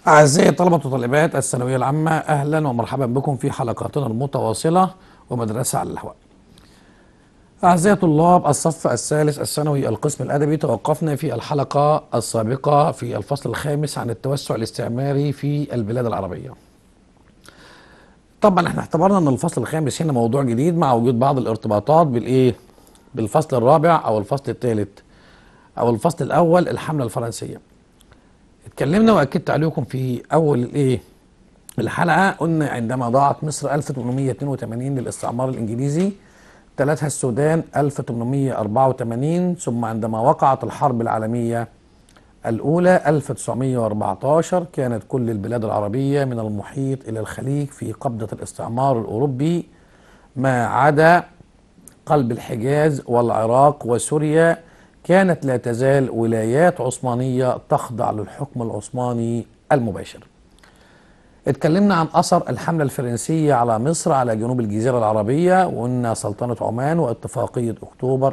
أعزائي طلبة وطالبات الثانوية العامة أهلا ومرحبا بكم في حلقاتنا المتواصلة ومدرسة على الهواء. أعزائي طلاب الصف الثالث الثانوي القسم الأدبي توقفنا في الحلقة السابقة في الفصل الخامس عن التوسع الاستعماري في البلاد العربية. طبعا احنا اعتبرنا ان الفصل الخامس هنا موضوع جديد مع وجود بعض الارتباطات بالايه؟ بالفصل الرابع او الفصل الثالث او الفصل الاول الحملة الفرنسية. اتكلمنا واكدت عليكم في اول الايه الحلقه قلنا عندما ضاعت مصر 1882 للاستعمار الانجليزي تلتها السودان 1884 ثم عندما وقعت الحرب العالميه الاولى 1914 كانت كل البلاد العربيه من المحيط الى الخليج في قبضه الاستعمار الاوروبي ما عدا قلب الحجاز والعراق وسوريا كانت لا تزال ولايات عثمانية تخضع للحكم العثماني المباشر اتكلمنا عن أثر الحملة الفرنسية على مصر على جنوب الجزيرة العربية وقلنا سلطنة عمان واتفاقية أكتوبر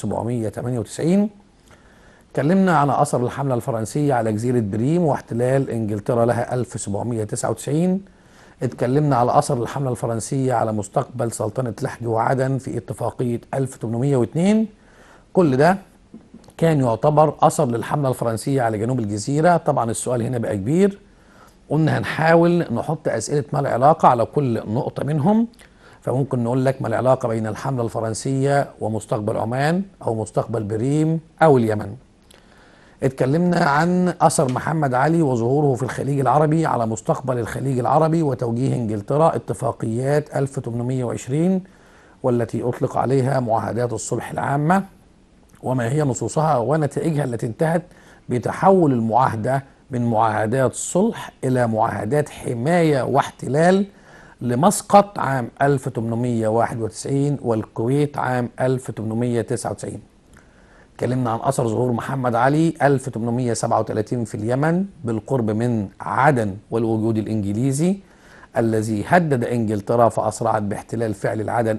1798 اتكلمنا عن أثر الحملة الفرنسية على جزيرة بريم واحتلال إنجلترا لها 1799 اتكلمنا على أثر الحملة الفرنسية على مستقبل سلطنة لحج وعدن في اتفاقية 1802 كل ده كان يعتبر اثر للحمله الفرنسيه على جنوب الجزيره طبعا السؤال هنا بقى كبير قلنا هنحاول نحط اسئله ما العلاقه على كل نقطه منهم فممكن نقول لك ما العلاقه بين الحمله الفرنسيه ومستقبل عمان او مستقبل بريم او اليمن اتكلمنا عن اثر محمد علي وظهوره في الخليج العربي على مستقبل الخليج العربي وتوجيه انجلترا اتفاقيات 1820 والتي اطلق عليها معاهدات الصلح العامه وما هي نصوصها ونتائجها التي انتهت بتحول المعاهدة من معاهدات صلح إلى معاهدات حماية واحتلال لمسقط عام 1891 والكويت عام 1899 اتكلمنا عن أثر ظهور محمد علي 1837 في اليمن بالقرب من عدن والوجود الإنجليزي الذي هدد إنجلترا فأسرعت باحتلال فعل العدن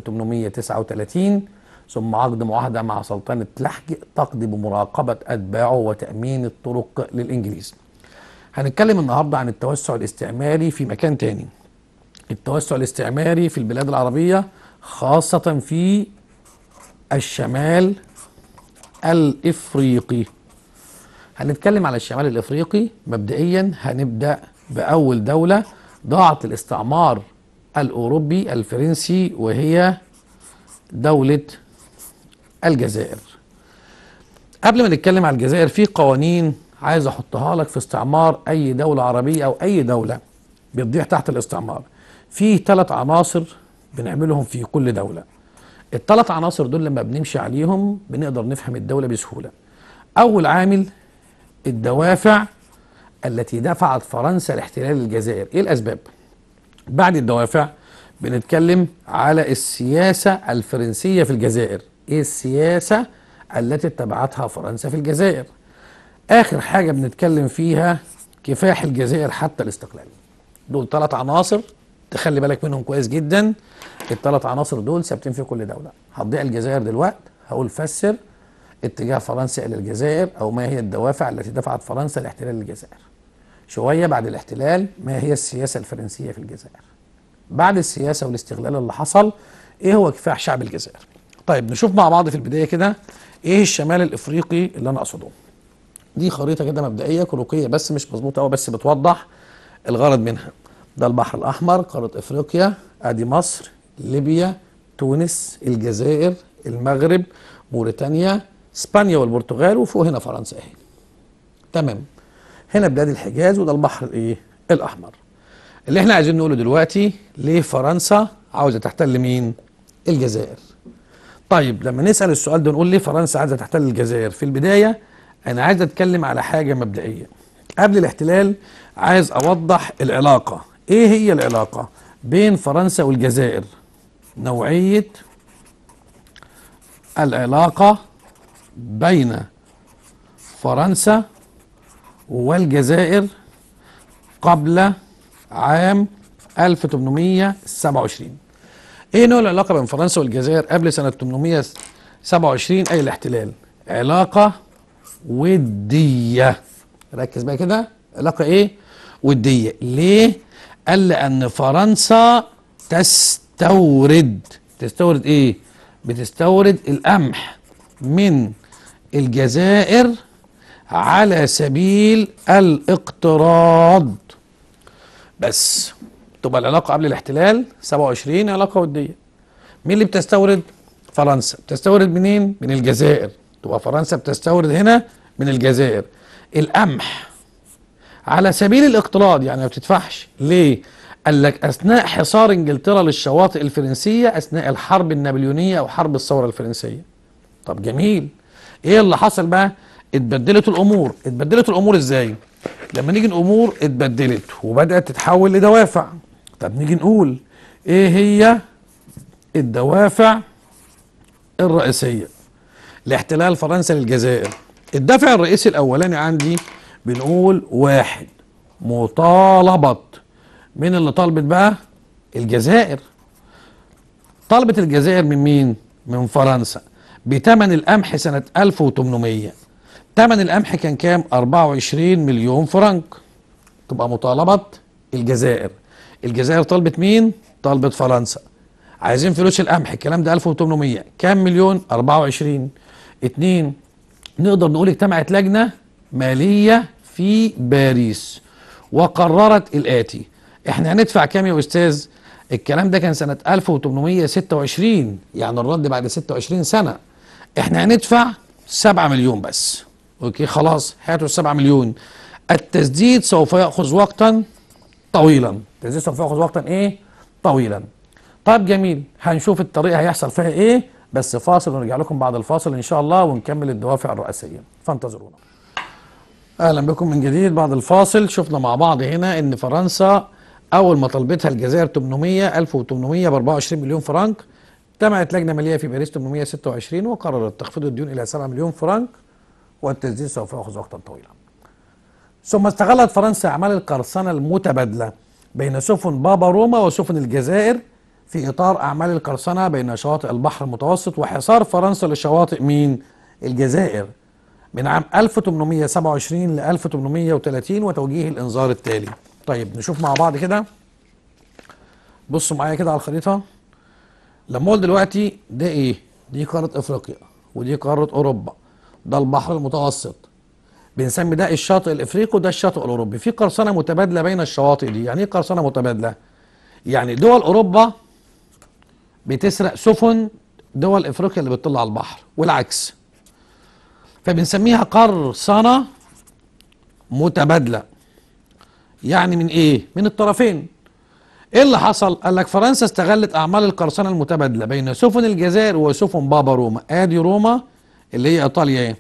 1839 ثم عقد معاهده مع سلطنه لحج تقضي بمراقبه اتباعه وتامين الطرق للانجليز. هنتكلم النهارده عن التوسع الاستعماري في مكان تاني. التوسع الاستعماري في البلاد العربيه خاصه في الشمال الافريقي. هنتكلم على الشمال الافريقي مبدئيا هنبدا باول دوله ضاعت الاستعمار الاوروبي الفرنسي وهي دوله الجزائر قبل ما نتكلم على الجزائر في قوانين عايز احطها لك في استعمار اي دولة عربية او اي دولة بتضيع تحت الاستعمار في ثلاث عناصر بنعملهم في كل دولة الثلاث عناصر دول لما بنمشي عليهم بنقدر نفهم الدولة بسهولة اول عامل الدوافع التي دفعت فرنسا لاحتلال الجزائر ايه الاسباب بعد الدوافع بنتكلم على السياسة الفرنسية في الجزائر ايه السياسة التي اتبعتها فرنسا في الجزائر اخر حاجة بنتكلم فيها كفاح الجزائر حتى الاستقلال دول ثلاث عناصر تخلي بالك منهم كويس جدا الثلاث عناصر دول ثابتين في كل دولة هتضيع الجزائر دلوقتي هقول فسر اتجاه فرنسا الى الجزائر او ما هي الدوافع التي دفعت فرنسا لاحتلال الجزائر شوية بعد الاحتلال ما هي السياسة الفرنسية في الجزائر بعد السياسة والاستغلال اللي حصل ايه هو كفاح شعب الجزائر طيب نشوف مع بعض في البدايه كده ايه الشمال الافريقي اللي انا اقصده دي خريطه كده مبدئيه كروكيه بس مش مظبوطه قوي بس بتوضح الغرض منها ده البحر الاحمر قاره افريقيا ادي مصر ليبيا تونس الجزائر المغرب موريتانيا اسبانيا والبرتغال وفوق هنا فرنسا اهي تمام هنا بلاد الحجاز وده البحر الايه الاحمر اللي احنا عايزين نقوله دلوقتي ليه فرنسا عاوزه تحتل مين الجزائر طيب لما نسأل السؤال ده نقول ليه فرنسا عايزة تحتل الجزائر في البداية أنا عايز أتكلم على حاجة مبدئية قبل الاحتلال عايز أوضح العلاقة إيه هي العلاقة بين فرنسا والجزائر نوعية العلاقة بين فرنسا والجزائر قبل عام 1827 ايه نوع العلاقه بين فرنسا والجزائر قبل سنه 827 اي الاحتلال علاقه وديه ركز بقى كده علاقه ايه وديه ليه قال لان فرنسا تستورد تستورد ايه بتستورد القمح من الجزائر على سبيل الاقتراض بس تبقى العلاقه قبل الاحتلال 27 علاقه وديه مين اللي بتستورد فرنسا بتستورد منين من الجزائر تبقى فرنسا بتستورد هنا من الجزائر القمح على سبيل الاقتراض يعني ما بتدفعش ليه قال لك اثناء حصار انجلترا للشواطئ الفرنسيه اثناء الحرب النابليونيه او حرب الثوره الفرنسيه طب جميل ايه اللي حصل بقى اتبدلت الامور اتبدلت الامور ازاي لما نيجي الامور اتبدلت وبدات تتحول لدوافع طب نيجي نقول ايه هي الدوافع الرئيسيه لاحتلال فرنسا للجزائر الدافع الرئيسي الاولاني عندي بنقول واحد مطالبة من اللي طالبت بقى الجزائر طلبت الجزائر من مين من فرنسا بتمن القمح سنة 1800 تمن القمح كان كام 24 مليون فرنك تبقى مطالبة الجزائر الجزائر طلبت مين طلبت فرنسا عايزين فلوس القمح الكلام ده 1800 كام مليون 24 اتنين نقدر نقول اجتمعت لجنة مالية في باريس وقررت الآتي احنا هندفع كام يا أستاذ الكلام ده كان سنة 1826 يعني الرد بعد 26 سنة احنا هندفع 7 مليون بس اوكي خلاص هاتوا السبعة مليون التسديد سوف يأخذ وقتا طويلا التسديد سوف يأخذ وقتا ايه طويلا طيب جميل هنشوف الطريقة هيحصل فيها ايه بس فاصل ونرجع لكم بعد الفاصل ان شاء الله ونكمل الدوافع الرئيسية فانتظرونا اهلا بكم من جديد بعد الفاصل شفنا مع بعض هنا ان فرنسا اول ما طلبتها الجزائر 800 1800 ب 24 مليون فرنك اجتمعت لجنه ماليه في باريس 826 وقررت تخفيض الديون الى 7 مليون فرنك والتسديد سوف ياخذ وقتا طويلا. ثم استغلت فرنسا اعمال القرصنه المتبادله بين سفن بابا روما وسفن الجزائر في اطار اعمال القرصنه بين شواطئ البحر المتوسط وحصار فرنسا لشواطئ مين؟ الجزائر. من عام 1827 ل 1830 وتوجيه الانذار التالي. طيب نشوف مع بعض كده بصوا معايا كده على الخريطه لما اقول دلوقتي ده ايه؟ دي قاره افريقيا ودي قاره اوروبا ده البحر المتوسط بنسمي ده الشاطئ الافريقي وده الشاطئ الاوروبي في قرصنه متبادله بين الشواطئ دي يعني ايه قرصنه متبادله يعني دول اوروبا بتسرق سفن دول افريقيا اللي بتطل على البحر والعكس فبنسميها قرصنه متبادله يعني من ايه من الطرفين ايه اللي حصل قال لك فرنسا استغلت اعمال القرصنه المتبادله بين سفن الجزائر وسفن بابا روما ادي روما اللي هي ايطاليا ايه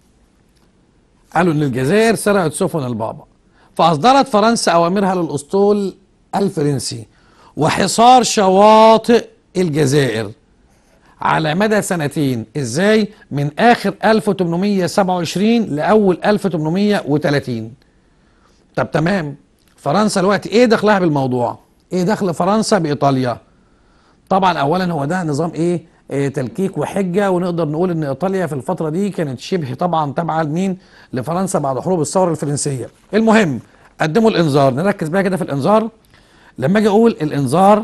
قالوا ان الجزائر سرقت سفن البابا فاصدرت فرنسا اوامرها للاسطول الفرنسي وحصار شواطئ الجزائر على مدى سنتين ازاي من اخر 1827 لاول 1830 طب تمام فرنسا الوقت ايه دخلها بالموضوع ايه دخل فرنسا بايطاليا طبعا اولا هو ده نظام ايه, إيه تلكيك وحجه ونقدر نقول ان ايطاليا في الفتره دي كانت شبه طبعا تابعه لمين لفرنسا بعد حروب الثوره الفرنسيه المهم قدموا الانذار نركز بقى كده في الانذار لما اجي اقول الانذار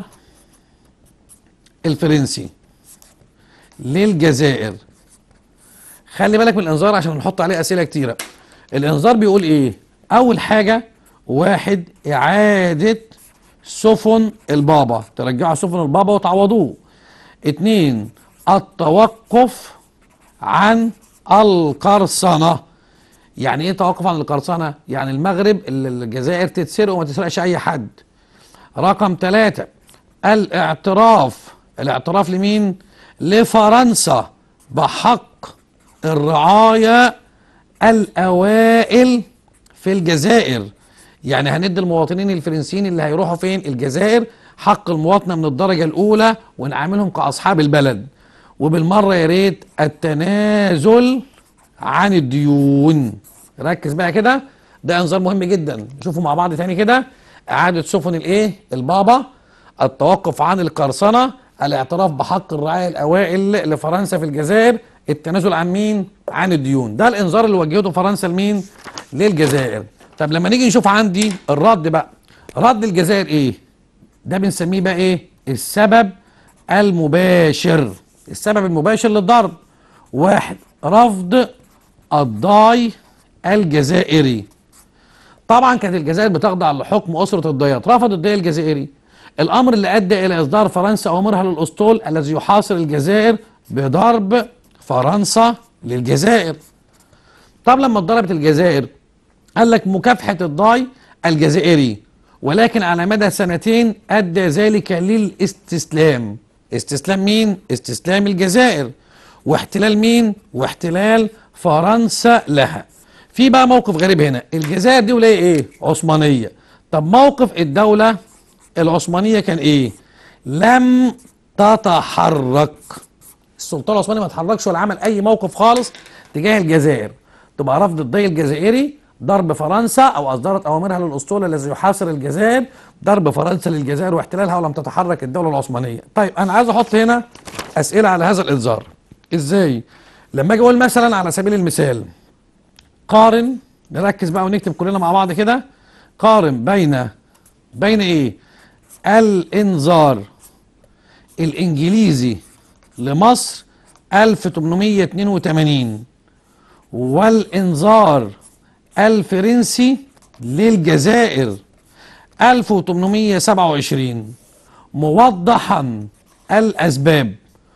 الفرنسي للجزائر خلي بالك من الانذار عشان نحط عليه اسئله كتيره الانذار بيقول ايه اول حاجه واحد اعاده سفن البابا ترجعوا سفن البابا وتعوضوه اتنين التوقف عن القرصنة يعني ايه توقف عن القرصنة يعني المغرب الجزائر تتسرق وما تسرقش اي حد رقم ثلاثة الاعتراف الاعتراف لمين لفرنسا بحق الرعاية الاوائل في الجزائر يعني هندي المواطنين الفرنسيين اللي هيروحوا فين الجزائر حق المواطنه من الدرجه الاولى ونعاملهم كاصحاب البلد وبالمره يا ريت التنازل عن الديون ركز بقى كده ده انذار مهم جدا نشوفوا مع بعض تاني كده اعاده سفن الايه البابا التوقف عن القرصنه الاعتراف بحق الرعايه الاوائل لفرنسا في الجزائر التنازل عن مين عن الديون ده الانذار اللي وجهته فرنسا لمين للجزائر طب لما نيجي نشوف عندي الرد بقى رد الجزائر ايه ده بنسميه بقى ايه السبب المباشر السبب المباشر للضرب واحد رفض الضاي الجزائري طبعا كانت الجزائر بتخضع لحكم أسرة الضياط رفض الضي الجزائري الأمر اللي أدى إلى إصدار فرنسا أوامرها للأسطول الذي يحاصر الجزائر بضرب فرنسا للجزائر طب لما اتضربت الجزائر قال لك مكافحة الضاي الجزائري ولكن على مدى سنتين أدى ذلك للاستسلام استسلام مين؟ استسلام الجزائر واحتلال مين؟ واحتلال فرنسا لها في بقى موقف غريب هنا الجزائر دي ولاية ايه؟ عثمانية طب موقف الدولة العثمانية كان ايه؟ لم تتحرك السلطان العثماني ما اتحركش ولا عمل اي موقف خالص تجاه الجزائر تبقى رفض الضي الجزائري ضرب فرنسا او اصدرت اوامرها للاسطول الذي يحاصر الجزائر ضرب فرنسا للجزائر واحتلالها ولم تتحرك الدوله العثمانيه طيب انا عايز احط هنا اسئله على هذا الانذار ازاي لما اجي اقول مثلا على سبيل المثال قارن نركز بقى ونكتب كلنا مع بعض كده قارن بين بين ايه الانذار الانجليزي لمصر 1882 والانذار الفرنسي للجزائر 1827 موضحا الاسباب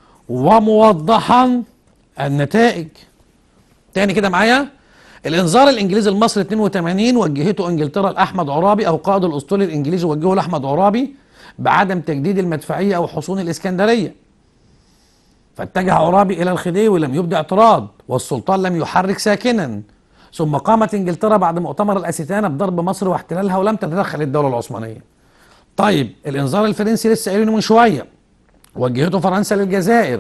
وموضحا النتائج تاني كده معايا الانذار الانجليزي المصري 82 وجهته انجلترا لاحمد عرابي او قائد الاسطول الانجليزي وجهه لاحمد عرابي بعدم تجديد المدفعيه او حصون الاسكندريه فاتجه عرابي الى الخديوي ولم يبدي اعتراض والسلطان لم يحرك ساكنا ثم قامت انجلترا بعد مؤتمر الاستانه بضرب مصر واحتلالها ولم تتدخل الدوله العثمانيه. طيب الانذار الفرنسي لسه قايلينه من شويه وجهته فرنسا للجزائر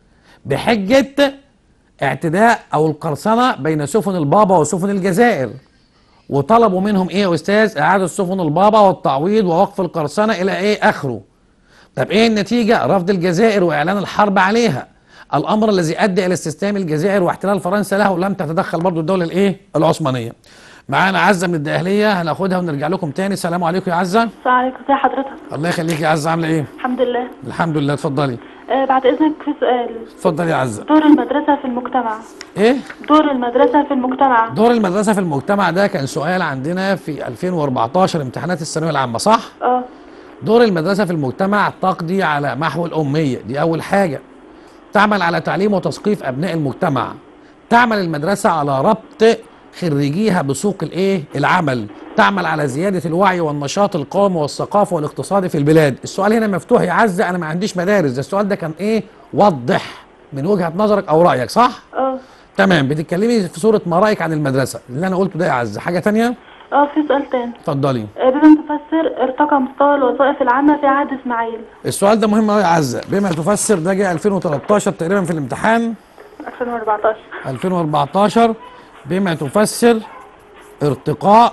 بحجه اعتداء او القرصنه بين سفن البابا وسفن الجزائر وطلبوا منهم ايه يا استاذ اعاده سفن البابا والتعويض ووقف القرصنه الى ايه اخره طب ايه النتيجه رفض الجزائر واعلان الحرب عليها الامر الذي ادى الى استسلام الجزائر واحتلال فرنسا له ولم تتدخل برضو الدوله الايه العثمانيه معانا عزه من الدقهليه هناخدها ونرجع لكم تاني السلام عليكم يا عزه السلام عليكم ازي حضرتك الله يخليك يا عزه عامله ايه الحمد لله الحمد لله اتفضلي آه بعد اذنك في سؤال اتفضلي يا عزه دور المدرسه في المجتمع ايه دور المدرسه في المجتمع دور المدرسه في المجتمع ده كان سؤال عندنا في 2014 امتحانات الثانويه العامه صح اه دور المدرسة في المجتمع تقضي على محو الأمية دي أول حاجة تعمل على تعليم وتثقيف أبناء المجتمع تعمل المدرسة على ربط خريجيها بسوق الإيه العمل تعمل على زيادة الوعي والنشاط القومي والثقافي والاقتصادي في البلاد السؤال هنا مفتوح يا عزة أنا ما عنديش مدارس ده السؤال ده كان إيه وضح من وجهة نظرك أو رأيك صح اه تمام بتتكلمي في صورة ما رأيك عن المدرسة اللي أنا قلته ده يا عزة حاجة تانية اه في سؤال تاني اتفضلي آه بما تفسر ارتقى مستوى الوظائف العامه في عهد اسماعيل السؤال ده مهم قوي يا عزه بما تفسر ده جه 2013 تقريبا في الامتحان 2014 2014 بما تفسر ارتقاء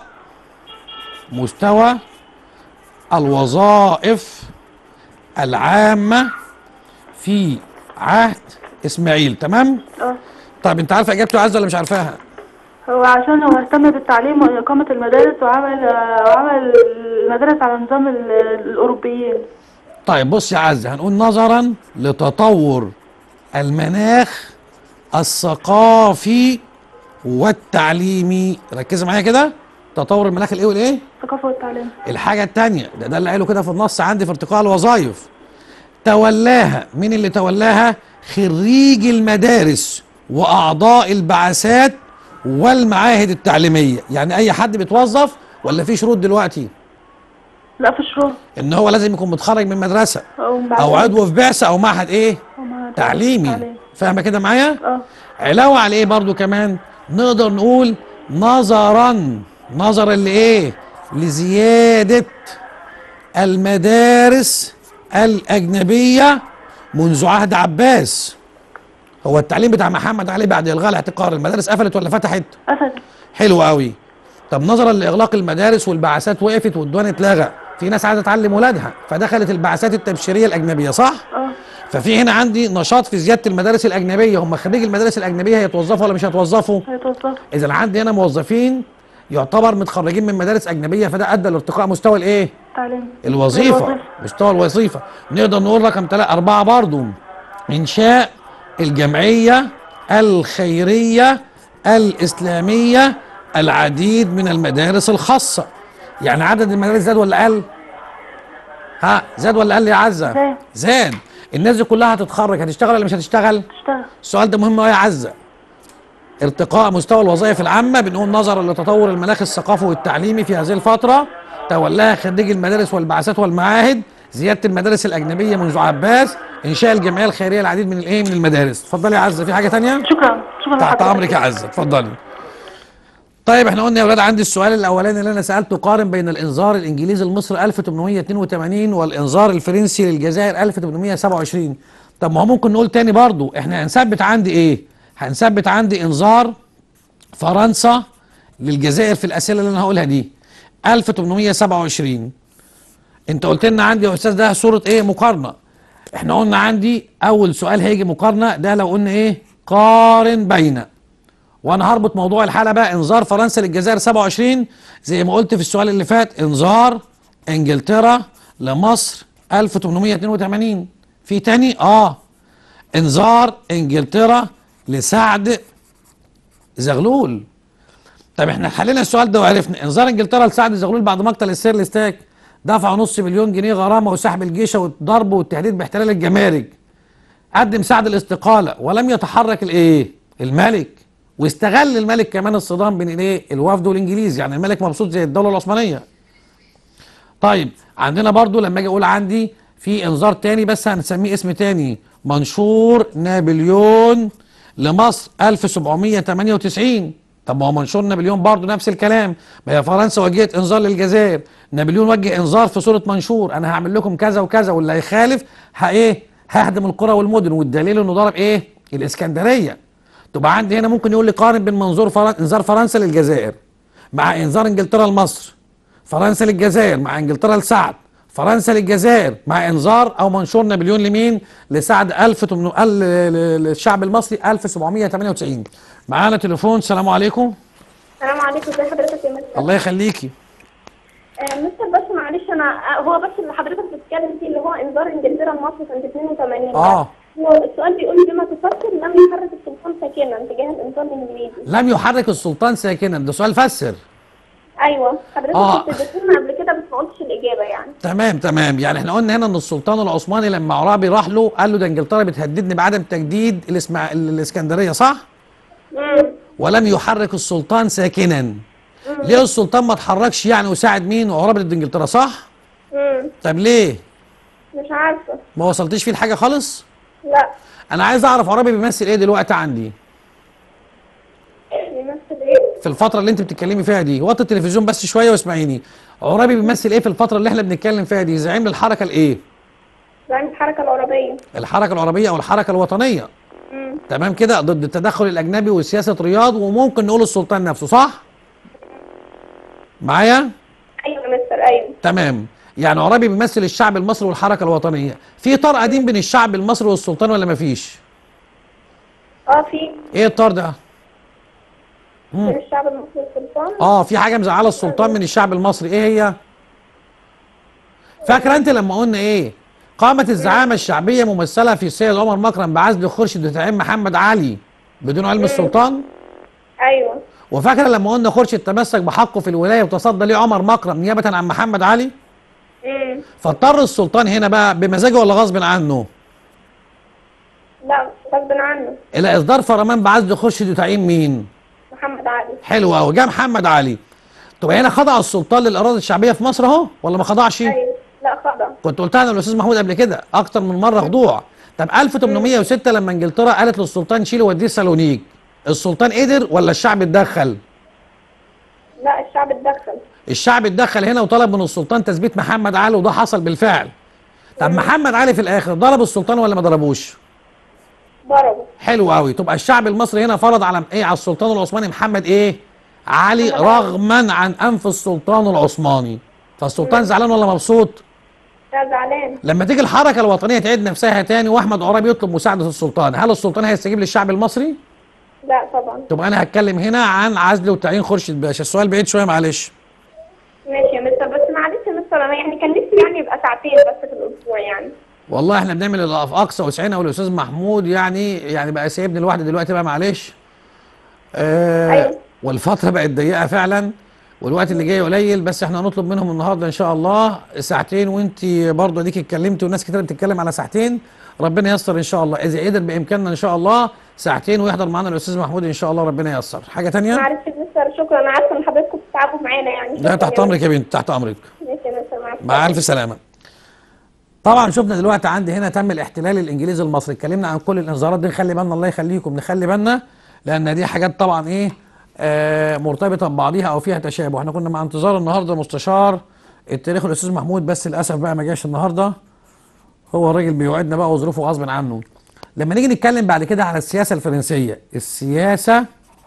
مستوى الوظائف العامه في عهد اسماعيل تمام اه طيب انت عارفه اجابته يا عزه ولا مش عارفاها هو عشان هو اهتم بالتعليم واقامه المدارس وعمل آه وعمل المدارس على نظام ال- الاوروبيين طيب بص يا عزة هنقول نظرا لتطور المناخ الثقافي والتعليمي ركز معايا كده تطور المناخ الايه والايه الثقافه والتعليم الحاجة التانية ده ده اللي قاله كده في النص عندي في ارتقاء الوظائف تولاها مين اللي تولاها خريج المدارس واعضاء البعثات والمعاهد التعليمية يعني اي حد بيتوظف ولا في شروط دلوقتي لا في شروط ان هو لازم يكون متخرج من مدرسة او او عضو في بعثة او معهد ايه أو مع- تعليمي تعليم. فاهمه كده معايا اه علاوه على ايه برضو كمان نقدر نقول نظرا نظرا لايه لزياده المدارس الاجنبيه منذ عهد عباس هو التعليم بتاع محمد علي بعد الغاء الاعتقال المدارس قفلت ولا فتحت قفل حلو قوي طب نظرا لاغلاق المدارس والبعثات وقفت والديوان اتلغى في ناس عايزه تعلم ولادها فدخلت البعثات التبشيريه الاجنبيه صح اه ففي هنا عندي نشاط في زياده المدارس الاجنبيه هم خريج المدارس الاجنبيه هيتوظفوا ولا مش هيتوظفوا هيتوظفوا اذا عندي هنا موظفين يعتبر متخرجين من مدارس اجنبيه فده ادى لارتقاء مستوى الايه تعليم الوظيفه الوظيفة. مستوى الوظيفه نقدر نقول رقم تلا- أربعة برضو إنشاء الجمعية الخيرية الإسلامية العديد من المدارس الخاصة يعني عدد المدارس زاد ولا قل؟ ها زاد ولا قل يا عزة؟ زاد. زاد الناس دي كلها هتتخرج هتشتغل ولا مش هتشتغل؟ اشتغل السؤال ده مهم قوي يا عزة ارتقاء مستوى الوظائف العامة بنقول نظرا لتطور المناخ الثقافي والتعليمي في هذه الفترة تولاها خريجي المدارس والبعثات والمعاهد زيادة المدارس الأجنبية منذ عباس إنشاء الجمعية الخيرية العديد من الإيه من المدارس اتفضلي يا عزة في حاجة تانية؟ شكرا شكرا تحت لحضرتك. امرك يا عزه اتفضلي طيب احنا قلنا يا اولاد عندي السؤال الاولاني اللي انا سالته قارن بين الانذار الانجليزي المصري 1882 والانذار الفرنسي للجزائر 1827 طب ما هو ممكن نقول تاني برضو احنا هنثبت عندي ايه هنثبت عندي انذار فرنسا للجزائر في الاسئله اللي انا هقولها دي 1827 انت قلت لنا عندي يا استاذ ده صوره ايه مقارنه احنا قلنا عندي اول سؤال هيجي مقارنه ده لو قلنا ايه قارن بين وانا هربط موضوع الحلقه بقى انذار فرنسا للجزائر 27 زي ما قلت في السؤال اللي فات انذار انجلترا لمصر 1882 في تاني اه انذار انجلترا لسعد زغلول طب احنا حلينا السؤال ده وعرفنا انذار انجلترا لسعد زغلول بعد مقتل السير الاستاك دفع نص مليون جنيه غرامه وسحب الجيش والضرب والتهديد باحتلال الجمارك قدم سعد الاستقاله ولم يتحرك الايه الملك واستغل الملك كمان الصدام بين الايه الوفد والانجليز يعني الملك مبسوط زي الدوله العثمانيه طيب عندنا برضو لما اجي اقول عندي في انذار تاني بس هنسميه اسم تاني منشور نابليون لمصر 1798 طب ما هو منشور نابليون برضو نفس الكلام ما هي فرنسا وجهت انذار للجزائر نابليون وجه انذار في صوره منشور انا هعمل لكم كذا وكذا واللي هيخالف ها ايه ههدم القرى والمدن والدليل انه ضرب ايه الاسكندريه تبقى عندي هنا ممكن يقول لي قارن بين منظور فرن... انذار فرنسا للجزائر مع انذار انجلترا لمصر فرنسا للجزائر مع انجلترا لسعد فرنسا للجزائر مع انذار او منشور نابليون لمين لسعد 1800 ال- ل- للشعب المصري 1798 معانا تليفون السلام عليكم السلام عليكم ازي حضرتك يا مستر الله يخليكي آه مستر بس معلش انا آه هو بس اللي حضرتك بتتكلم فيه اللي هو انذار انجلترا لمصر سنه 82 اه هو السؤال بيقول بما تفسر لم يحرك السلطان ساكنا تجاه الانذار الانجليزي لم يحرك السلطان ساكنا ده سؤال فسر ايوه حضرتك آه. كنت اديتهولنا قبل كده بس ما قلتش الاجابه يعني تمام تمام يعني احنا قلنا هنا ان السلطان العثماني لما عرابي راح له قال له ده انجلترا بتهددني بعدم تجديد الاسمع... الاسكندريه صح؟ امم ولم يحرك السلطان ساكنا ليه السلطان ما اتحركش يعني وساعد مين وعرابي ضد انجلترا صح؟ امم طب ليه؟ مش عارفه ما وصلتيش فيه لحاجه خالص؟ لا انا عايز اعرف عرابي بيمثل ايه دلوقتي عندي بيمثل ايه في الفتره اللي انت بتتكلمي فيها دي وطي التلفزيون بس شويه واسمعيني عرابي بيمثل ايه في الفتره اللي احنا بنتكلم فيها دي زعيم للحركه الايه زعيم الحركه العربيه الحركه العربيه او الحركه الوطنيه امم تمام كده ضد التدخل الاجنبي وسياسه رياض وممكن نقول السلطان نفسه صح معايا ايوه يا مستر ايوه تمام يعني عرابي بيمثل الشعب المصري والحركه الوطنيه في طار قديم بين الشعب المصري والسلطان ولا مفيش اه في ايه الطار ده من الشعب المصري والسلطان اه في حاجه مزعله السلطان من الشعب المصري ايه هي فاكره انت لما قلنا ايه قامت الزعامه الشعبيه ممثله في السيد عمر مكرم بعزل خورشيد وتعيين محمد علي بدون علم السلطان ايوه وفاكره لما قلنا خورشيد تمسك بحقه في الولايه وتصدى ليه عمر مكرم نيابه عن محمد علي امم فاضطر السلطان هنا بقى بمزاجه ولا غصب عنه لا غصب عنه الى اصدار فرمان بعزل خورشيد وتعيين مين محمد علي حلو قوي جه محمد علي طب هنا خضع السلطان للاراده الشعبيه في مصر اهو ولا ما خضعش ايوه لا خضع كنت قلتها انا والاستاذ محمود قبل كده اكتر من مره خضوع طب 1806 لما انجلترا قالت للسلطان شيله وديه سالونيك السلطان قدر ولا الشعب اتدخل لا الشعب اتدخل الشعب اتدخل هنا وطلب من السلطان تثبيت محمد علي وده حصل بالفعل طب محمد علي في الاخر ضرب السلطان ولا ما ضربوش ضربوا حلو قوي تبقى الشعب المصري هنا فرض على ايه على السلطان العثماني محمد ايه علي محمد علي. رغما عن انف السلطان العثماني فالسلطان زعلان ولا مبسوط لا زعلان لما تيجي الحركه الوطنيه تعيد نفسها تاني واحمد عرابي يطلب مساعده السلطان هل السلطان هيستجيب للشعب المصري لا طبعا طب انا هتكلم هنا عن عزل وتعيين خورشيد باشا السؤال بعيد شويه معلش ماشي يا مستر بس معلش يا مستر انا يعني كان نفسي يعني يبقى ساعتين بس في الاسبوع يعني والله احنا بنعمل اللي في اقصى وسعنا والاستاذ محمود يعني يعني بقى سايبني لوحدي دلوقتي بقى معلش آه أيوة. والفتره بقت ضيقه فعلا والوقت اللي جاي قليل بس احنا هنطلب منهم النهارده ان شاء الله ساعتين وانت برضه اديك اتكلمتي وناس كتير بتتكلم على ساعتين ربنا ييسر ان شاء الله اذا قدر بامكاننا ان شاء الله ساعتين ويحضر معانا الاستاذ محمود ان شاء الله ربنا ييسر حاجه تانية معلش يا مستر شكرا انا عارفه ان حضرتكم بتتعبوا معانا يعني لا تحت امرك يا بنت تحت امرك ماشي يا مستر مع السلامه مع الف سلامه طبعا شفنا دلوقتي عندي هنا تم الاحتلال الانجليزي المصري اتكلمنا عن كل الانذارات دي نخلي بالنا الله يخليكم نخلي بالنا لان دي حاجات طبعا ايه آه مرتبطه ببعضيها او فيها تشابه احنا كنا مع انتظار النهارده مستشار التاريخ الاستاذ محمود بس للاسف بقى ما جاش النهارده هو الراجل بيوعدنا بقى وظروفه غصب عنه لما نيجي نتكلم بعد كده على السياسه الفرنسيه السياسه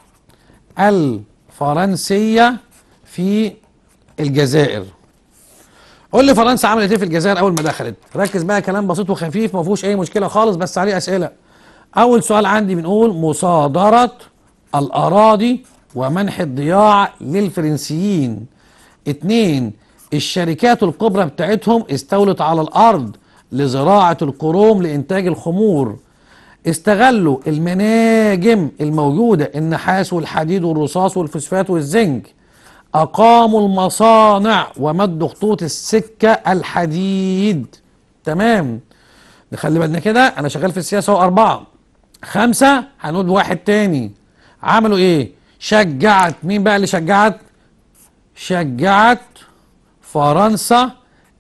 الفرنسيه في الجزائر قول لي فرنسا عملت ايه في الجزائر اول ما دخلت ركز بقى كلام بسيط وخفيف ما فيهوش اي مشكله خالص بس عليه اسئله اول سؤال عندي بنقول مصادره الاراضي ومنح الضياع للفرنسيين اتنين الشركات الكبرى بتاعتهم استولت على الارض لزراعه القروم لانتاج الخمور استغلوا المناجم الموجوده النحاس والحديد والرصاص والفوسفات والزنك أقاموا المصانع ومدوا خطوط السكة الحديد تمام نخلي بالنا كده أنا شغال في السياسة هو أربعة خمسة هنقول واحد تاني عملوا إيه؟ شجعت مين بقى اللي شجعت؟ شجعت فرنسا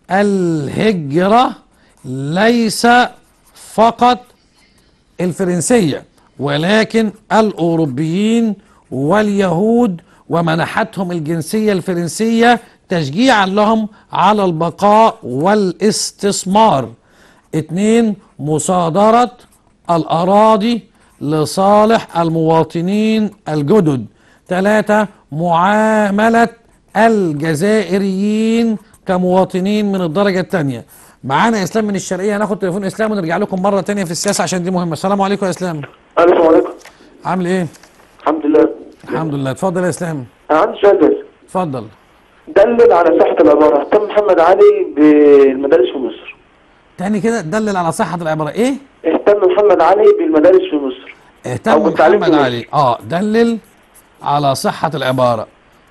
الهجرة ليس فقط الفرنسية ولكن الأوروبيين واليهود ومنحتهم الجنسية الفرنسية تشجيعا لهم على البقاء والاستثمار اتنين مصادرة الأراضي لصالح المواطنين الجدد ثلاثة معاملة الجزائريين كمواطنين من الدرجة الثانية معانا إسلام من الشرقية هناخد تليفون إسلام ونرجع لكم مرة تانية في السياسة عشان دي مهمة السلام عليكم يا إسلام السلام عليكم عامل إيه؟ الحمد لله الحمد لله اتفضل يا إسلام انا عندي سؤال بس اتفضل دلل على صحة العبارة اهتم محمد علي بالمدارس في مصر تاني كده دلل على صحة العبارة إيه؟ اهتم محمد علي بالمدارس في مصر اهتم أو بالتعليم محمد في مصر. علي اه دلل على صحة العبارة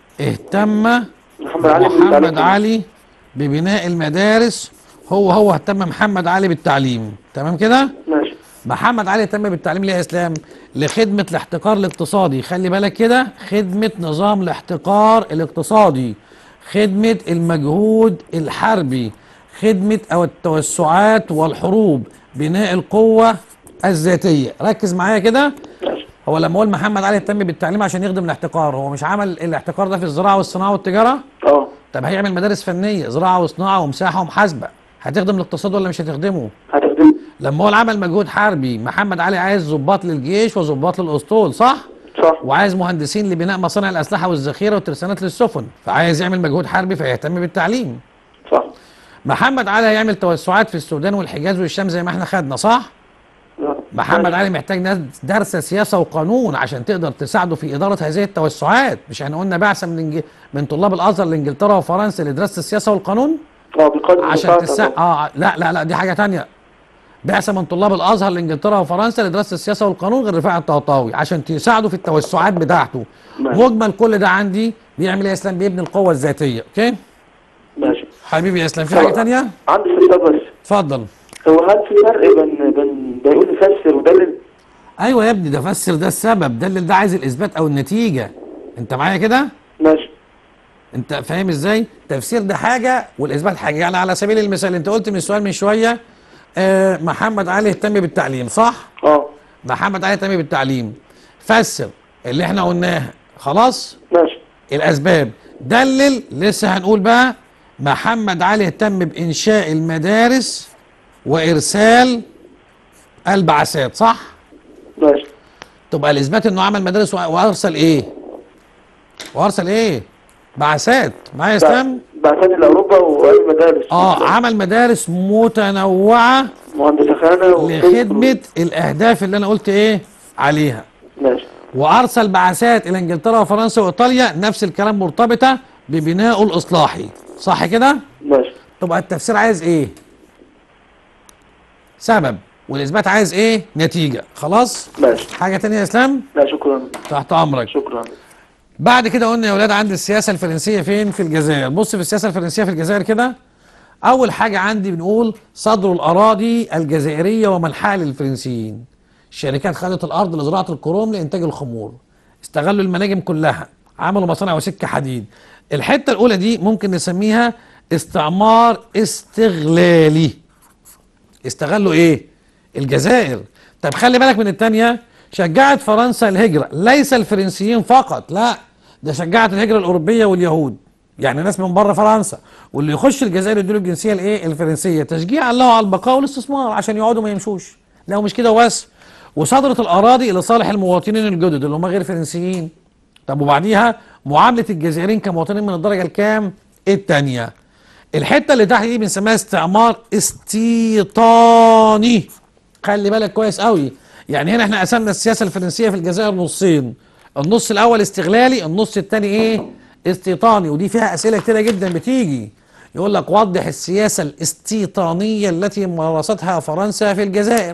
اهتم محمد علي بالتعليم محمد في مصر. علي ببناء المدارس هو هو اهتم محمد علي بالتعليم تمام كده ماشي محمد علي اهتم بالتعليم ليه يا اسلام لخدمة الاحتكار الاقتصادي خلي بالك كده خدمة نظام الاحتكار الاقتصادي خدمة المجهود الحربي خدمة او التوسعات والحروب بناء القوة الذاتية ركز معايا كده ماشي هو لما اقول محمد علي اهتم بالتعليم عشان يخدم الاحتكار هو مش عمل الاحتكار ده في الزراعة والصناعة والتجارة اه طب هيعمل مدارس فنية زراعة وصناعة ومساحة ومحاسبة هتخدم الاقتصاد ولا مش هتخدمه هتخدم لما هو عمل مجهود حربي محمد علي عايز ضباط للجيش وضباط للاسطول صح صح وعايز مهندسين لبناء مصانع الاسلحه والذخيره والترسانات للسفن فعايز يعمل مجهود حربي فيهتم بالتعليم صح محمد علي هيعمل توسعات في السودان والحجاز والشام زي ما احنا خدنا صح آه. محمد ماشي. علي محتاج ناس دارسه سياسه وقانون عشان تقدر تساعده في اداره هذه التوسعات مش احنا قلنا بعثه من إنج... من طلاب الازهر لانجلترا وفرنسا لدراسه السياسه والقانون اه بقدر عشان المساعدة تسا... طبعا. اه لا لا لا دي حاجه تانية بعثه من طلاب الازهر لانجلترا وفرنسا لدراسه السياسه والقانون غير رفاعي الطهطاوي عشان تساعده في التوسعات بتاعته ماشي. مجمل كل ده عندي بيعمل ايه يا اسلام بيبني القوه الذاتيه اوكي ماشي حبيبي يا اسلام في حاجه طبعا. تانية عندي سؤال بس اتفضل هو هل في فرق بين بين بيقول يفسر ودلل ايوه يا ابني ده فسر ده السبب دلل ده عايز الاثبات او النتيجه انت معايا كده ماشي انت فاهم ازاي تفسير ده حاجه والاثبات حاجه يعني على سبيل المثال انت قلت من السؤال من شويه آه محمد علي اهتم بالتعليم صح اه محمد علي اهتم بالتعليم فسر اللي احنا قلناها خلاص ماشي الاسباب دلل لسه هنقول بقى محمد علي اهتم بانشاء المدارس وارسال البعثات صح ماشي تبقى الاثبات انه عمل مدارس وأ- وارسل ايه وارسل ايه بعثات معايا يا اسلام بعثات لاوروبا واي مدارس اه عمل مدارس متنوعه مهندس خانه وطب. لخدمه الاهداف اللي انا قلت ايه عليها ماشي وارسل بعثات الى انجلترا وفرنسا وايطاليا نفس الكلام مرتبطه ببنائه الاصلاحي صح كده ماشي تبقى التفسير عايز ايه سبب والاثبات عايز ايه نتيجه خلاص ماشي حاجه تانية يا اسلام لا شكرا تحت امرك شكرا بعد كده قلنا يا ولاد عندي السياسه الفرنسيه فين في الجزائر بص في السياسه الفرنسيه في الجزائر كده اول حاجه عندي بنقول صدر الاراضي الجزائريه ومنحها للفرنسيين الشركات خدت الارض لزراعه الكروم لانتاج الخمور استغلوا المناجم كلها عملوا مصانع وسكه حديد الحته الاولى دي ممكن نسميها استعمار استغلالي استغلوا ايه الجزائر طب خلي بالك من التانية شجعت فرنسا الهجرة ليس الفرنسيين فقط لا ده شجعت الهجرة الأوروبية واليهود يعني ناس من بره فرنسا واللي يخش الجزائر يديله الجنسية الايه الفرنسية تشجيعا له على البقاء والاستثمار عشان يقعدوا ما يمشوش لا مش كده وبس وصدرت الأراضي لصالح المواطنين الجدد اللي هم غير فرنسيين طب وبعديها معاملة الجزائريين كمواطنين من الدرجة الكام التانية الحته اللي تحت دي بنسميها استعمار استيطاني خلي بالك كويس قوي يعني هنا احنا قسمنا السياسه الفرنسيه في الجزائر نصين النص الاول استغلالي النص الثاني ايه استيطاني ودي فيها اسئله كتيره جدا بتيجي يقول لك وضح السياسه الاستيطانيه التي مارستها فرنسا في الجزائر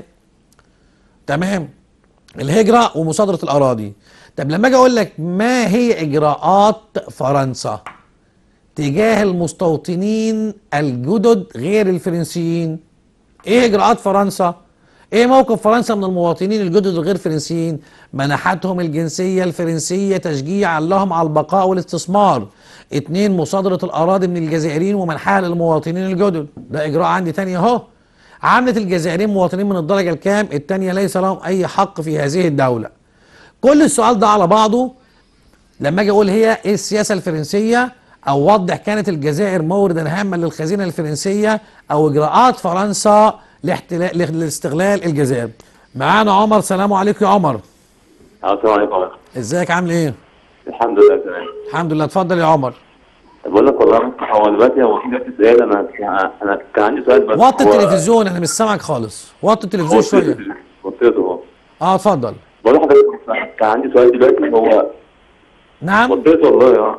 تمام الهجره ومصادره الاراضي طب لما اجي اقول لك ما هي اجراءات فرنسا تجاه المستوطنين الجدد غير الفرنسيين ايه اجراءات فرنسا ايه موقف فرنسا من المواطنين الجدد الغير فرنسيين منحتهم الجنسية الفرنسية تشجيعا لهم على البقاء والاستثمار اتنين مصادرة الاراضي من الجزائريين ومنحها للمواطنين الجدد ده اجراء عندي تاني اهو عاملة الجزائريين مواطنين من الدرجة الكام التانية ليس لهم اي حق في هذه الدولة كل السؤال ده على بعضه لما اجي اقول هي ايه السياسه الفرنسيه او وضح كانت الجزائر موردا هاما للخزينه الفرنسيه او اجراءات فرنسا لاحتلال لاستغلال الجزائر معانا عمر سلام عليكم يا عمر السلام عليكم ازيك عامل ايه الحمد لله تمام الحمد لله اتفضل يا عمر بقول لك والله هو دلوقتي هو في دلوقتي سؤال انا انا كان عندي سؤال بس وطي هو- التلفزيون انا مش سامعك خالص وطي التلفزيون شويه وطيته اهو اه اتفضل بقول لحضرتك كان عندي سؤال دلوقتي هو نعم وطيته والله اه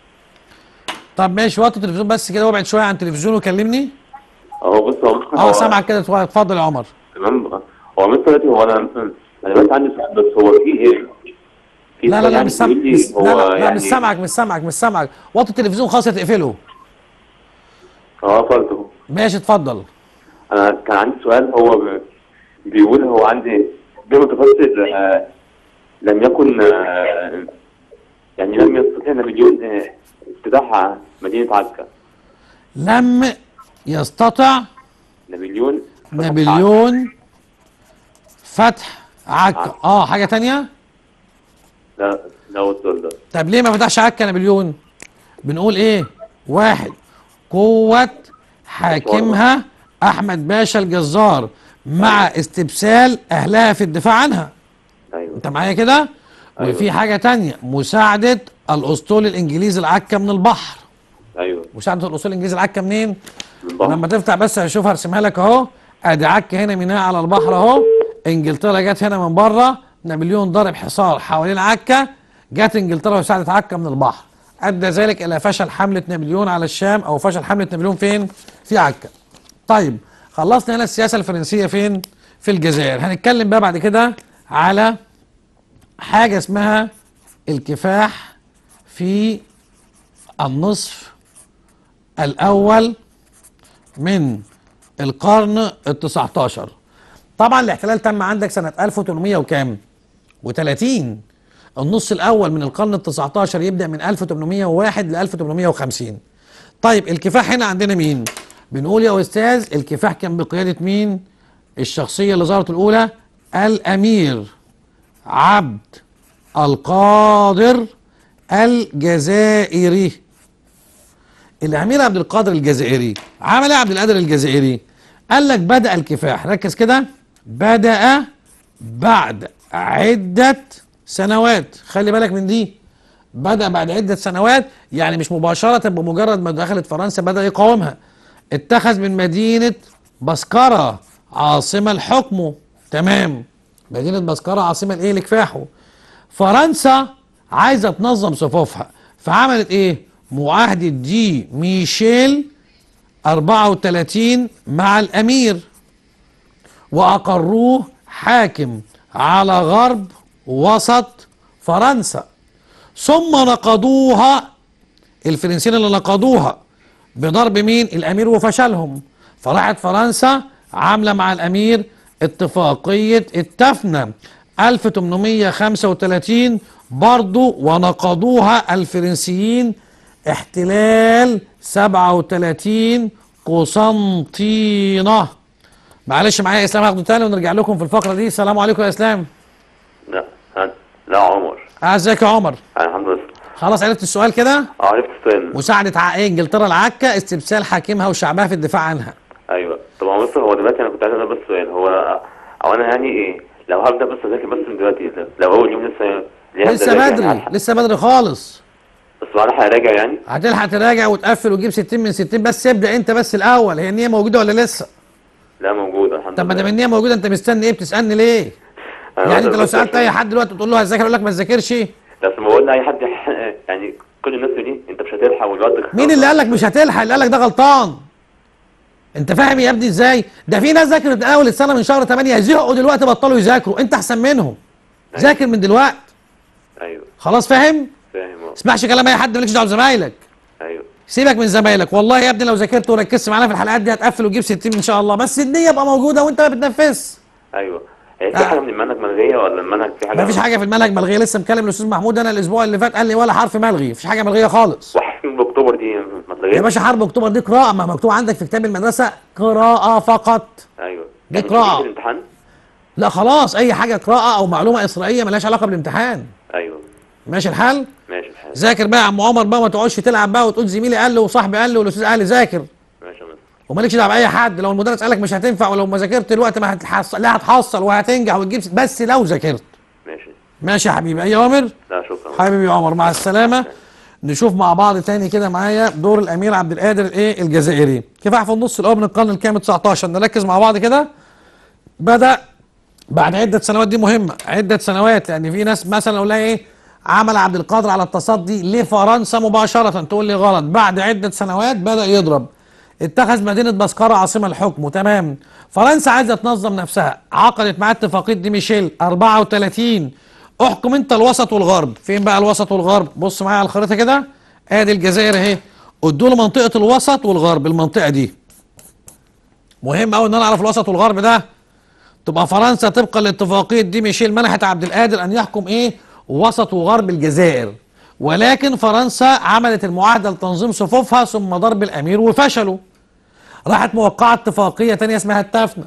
طب ماشي وطي التلفزيون بس كده وابعد شويه عن التلفزيون وكلمني هو بص هو ممكن اه هو- سامعك كده اتفضل يا عمر تمام هو مثلا دلوقتي هو انا انا بس عندي سؤال بس هو في ايه؟ في لا لا سؤال لا يعني مش سامع بيقول لي مش- هو لا لا, لا يعني مش سامعك مش سامعك مش سامعك وطي التلفزيون خلاص تقفله اه قفلته ماشي اتفضل انا كان عندي سؤال هو ب- بيقول هو عندي بما تفسر آه، لم يكن آه، يعني لم يستطيع نابليون آه، افتتاح مدينة عسكر لم يستطع نابليون فتح نابليون فتح عكا عكا. اه حاجة تانية عسكر. لا لا هو السؤال ده طب ليه ما فتحش عكا نابليون بنقول ايه واحد قوة حاكمها احمد باشا الجزار مع استبسال اهلها في الدفاع عنها ايوه انت معايا كده أيوة. وفي حاجة تانية مساعدة الاسطول الانجليزي العكا من البحر ايوه مساعدة الاسطول الانجليزي العكا منين من بحر. لما تفتح بس هشوف هرسمها لك اهو ادي عكا هنا ميناء على البحر اهو انجلترا جت هنا من بره نابليون ضرب حصار حوالين عكا جت انجلترا وساعدت عكا من البحر ادى ذلك الى فشل حمله نابليون على الشام او فشل حمله نابليون فين في عكا طيب خلصنا هنا السياسه الفرنسيه فين في الجزائر هنتكلم بقى بعد كده على حاجه اسمها الكفاح في النصف الاول من القرن ال 19 طبعا الاحتلال تم عندك سنة 1800 وكام و30 النص الأول من القرن ال 19 يبدأ من 1801 ل 1850 طيب الكفاح هنا عندنا مين بنقول يا أستاذ الكفاح كان بقيادة مين الشخصية اللي ظهرت الأولى الأمير عبد القادر الجزائري الامير عبد القادر الجزائري عمل ايه عبد القادر الجزائري قال لك بدا الكفاح ركز كده بدا بعد عده سنوات خلي بالك من دي بدا بعد عده سنوات يعني مش مباشره بمجرد ما دخلت فرنسا بدا يقاومها اتخذ من مدينه بسكره عاصمه لحكمه تمام مدينه بسكره عاصمه لايه لكفاحه فرنسا عايزه تنظم صفوفها فعملت ايه معاهده دي ميشيل 34 مع الامير واقروه حاكم على غرب وسط فرنسا ثم نقضوها الفرنسيين اللي نقضوها بضرب مين الامير وفشلهم فراحت فرنسا عامله مع الامير اتفاقيه التفنه 1835 برضو ونقضوها الفرنسيين احتلال 37 قسنطينه معلش معايا اسلام هاخده تاني ونرجع لكم في الفقره دي السلام عليكم يا اسلام لا ها- لا عمر ازيك يا عمر أنا الحمد لله خلاص عرفت السؤال كده اه عرفت السؤال مساعدة ع- إيه انجلترا العكة استبسال حاكمها وشعبها في الدفاع عنها ايوه طب هو بص هو دلوقتي انا كنت عايز اسال بس سؤال هو او انا يعني ايه لو هبدا بس اذاكر بس من دلوقتي لو اول يوم لسه ليه هبدأ لسه أذاكر يعني بدري هلحق- لسه بدري خالص بس هلحق اراجع يعني هتلحق تراجع وتقفل وتجيب 60 من 60 بس ابدأ انت بس الاول هي النية موجودة ولا لسه لا موجود الحمد طب ما لله دام النية موجودة انت مستني ايه بتسألني ليه أنا يعني انت بقدر لو بس سألت اي عشان- حد دلوقتي تقول له هذاكر يقول لك ما تذاكرش بس ما بقول لاي حد يعني كل الناس دي انت مش هتلحق والوقت مين اللي قال لك مش هتلحق اللي قال لك ده غلطان انت فاهم يا ابني ازاي ده في ناس ذاكرت من اول السنه من شهر 8 زهقوا دلوقتي بطلوا يذاكروا انت احسن منهم ذاكر من دلوقتي ايوه خلاص فاهم فاهم اه اسمعش كلام اي حد مالكش دعوه بزمايلك ايوه سيبك من زمايلك والله يا ابني لو ذاكرت وركزت معانا في الحلقات دي هتقفل وتجيب 60 ان شاء الله بس النيه يبقى موجوده وانت ما بتنفذش ايوه هي في آه. حاجه من المنهج ملغيه ولا المنهج في حاجه ما فيش حاجه في المنهج ملغيه لسه مكلم الاستاذ محمود انا الاسبوع اللي فات قال لي ولا حرف ملغي مفيش حاجه ملغيه خالص وحكيم باكتوبر دي يا ملغيه باشا حرب اكتوبر دي قراءه ما مكتوب عندك في كتاب المدرسه قراءه فقط ايوه دي يعني قراءة. في الامتحان لا خلاص اي حاجه قراءه او معلومه اسرائيليه ملهاش علاقه بالامتحان ايوه ماشي الحال ماشي الحال ذاكر بقى يا عم عمر بقى ما تقعدش تلعب بقى وتقول زميلي قال لي وصاحبي قال لي والاستاذ قال لي ذاكر ماشي يا مستر ومالكش دعوه باي حد لو المدرس قال لك مش هتنفع ولو ما ذاكرت الوقت ما هتحصل لا هتحصل وهتنجح وتجيب بس لو ذاكرت ماشي ماشي يا حبيبي اي اوامر لا شكرا حبيبي يا عمر مع السلامه نشوف مع بعض تاني كده معايا دور الامير عبد القادر الايه الجزائري كفاح في النص الاول من القرن الكام 19 نركز مع بعض كده بدا بعد عده سنوات دي مهمه عده سنوات لان في ناس مثلا اقول لها ايه عمل عبد القادر على التصدي لفرنسا مباشره تقول لي غلط بعد عده سنوات بدا يضرب اتخذ مدينه بسقره عاصمه الحكم تمام فرنسا عايزه تنظم نفسها عقدت معاه اتفاقيه دي ميشيل 34 احكم انت الوسط والغرب فين بقى الوسط والغرب بص معايا على الخريطه كده ادي الجزائر اهي ادوا له منطقه الوسط والغرب المنطقه دي مهم قوي ان انا اعرف الوسط والغرب ده تبقى فرنسا طبقا لاتفاقيه دي ميشيل منحت عبد القادر ان يحكم ايه وسط وغرب الجزائر ولكن فرنسا عملت المعاهده لتنظيم صفوفها ثم ضرب الامير وفشلوا راحت موقعه اتفاقيه تانية اسمها التفنه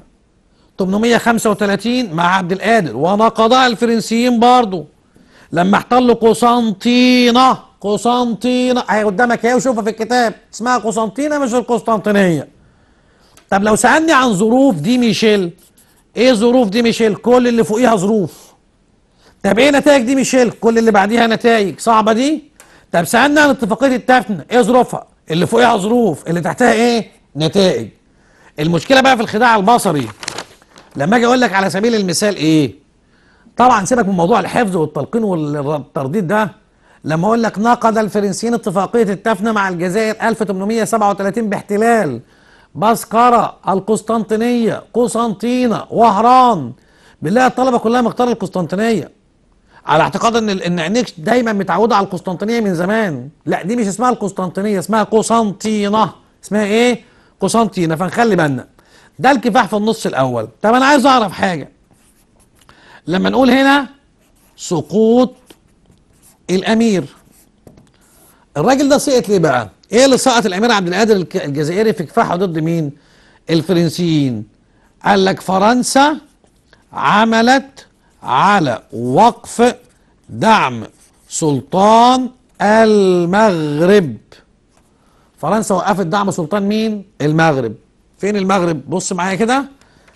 835 مع عبد القادر ونقضها الفرنسيين برضه لما احتلوا قسنطينه قسنطينه اهي قدامك اهي وشوفها في الكتاب اسمها قسنطينه مش القسطنطينيه طب لو سالني عن ظروف دي ميشيل ايه ظروف دي ميشيل كل اللي فوقيها ظروف طب ايه نتائج دي ميشيل كل اللي بعديها نتائج صعبه دي طب سالنا عن اتفاقيه التفنه ايه ظروفها اللي فوقيها ظروف اللي تحتها ايه نتائج المشكله بقى في الخداع البصري لما اجي اقول لك على سبيل المثال ايه طبعا سيبك من موضوع الحفظ والتلقين والترديد ده لما اقول لك نقض الفرنسيين اتفاقيه التفنه مع الجزائر 1837 باحتلال بسقره القسطنطينيه قسنطينه وهران بالله الطلبه كلها مختاره القسطنطينيه على اعتقاد ان ان عينيك دايما متعوده على القسطنطينيه من زمان لا دي مش اسمها القسطنطينيه اسمها قسنطينه اسمها ايه قسنطينه فنخلي بالنا ده الكفاح في النص الاول طب انا عايز اعرف حاجه لما نقول هنا سقوط الامير الراجل ده سقط ليه بقى ايه اللي سقط الامير عبد القادر الك- الجزائري في كفاحه ضد مين الفرنسيين قال لك فرنسا عملت على وقف دعم سلطان المغرب فرنسا وقفت دعم سلطان مين المغرب فين المغرب بص معايا كده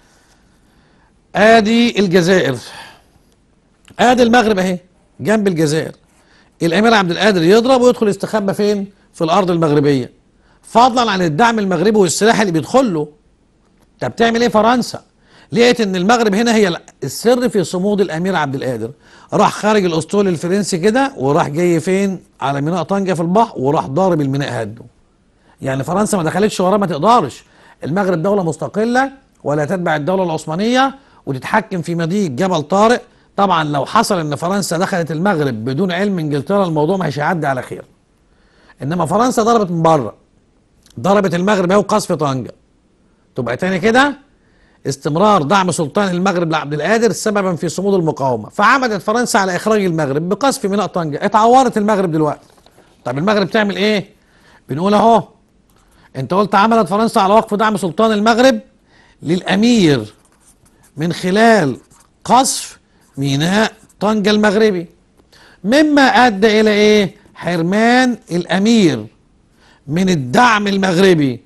ادي الجزائر ادي المغرب اهي جنب الجزائر الامير عبد القادر يضرب ويدخل يستخبى فين في الارض المغربيه فضلا عن الدعم المغربي والسلاح اللي بيدخل له طب تعمل ايه فرنسا لقيت ان المغرب هنا هي ال- السر في صمود الامير عبد القادر راح خارج الاسطول الفرنسي كده وراح جاي فين على ميناء طنجة في البحر وراح ضارب الميناء هده يعني فرنسا ما دخلتش وراه ما تقدرش المغرب دولة مستقلة ولا تتبع الدولة العثمانية وتتحكم في مضيق جبل طارق طبعا لو حصل ان فرنسا دخلت المغرب بدون علم انجلترا الموضوع مش هيعدي على خير انما فرنسا ضربت من بره ضربت المغرب اهو قصف طنجة تبقى تاني كده استمرار دعم سلطان المغرب لعبد القادر سببا في صمود المقاومة فعمدت فرنسا على إخراج المغرب بقصف ميناء طنجة اتعورت المغرب دلوقتي طب المغرب تعمل إيه بنقول أهو أنت قلت عملت فرنسا على وقف دعم سلطان المغرب للأمير من خلال قصف ميناء طنجة المغربي مما أدى إلى إيه حرمان الأمير من الدعم المغربي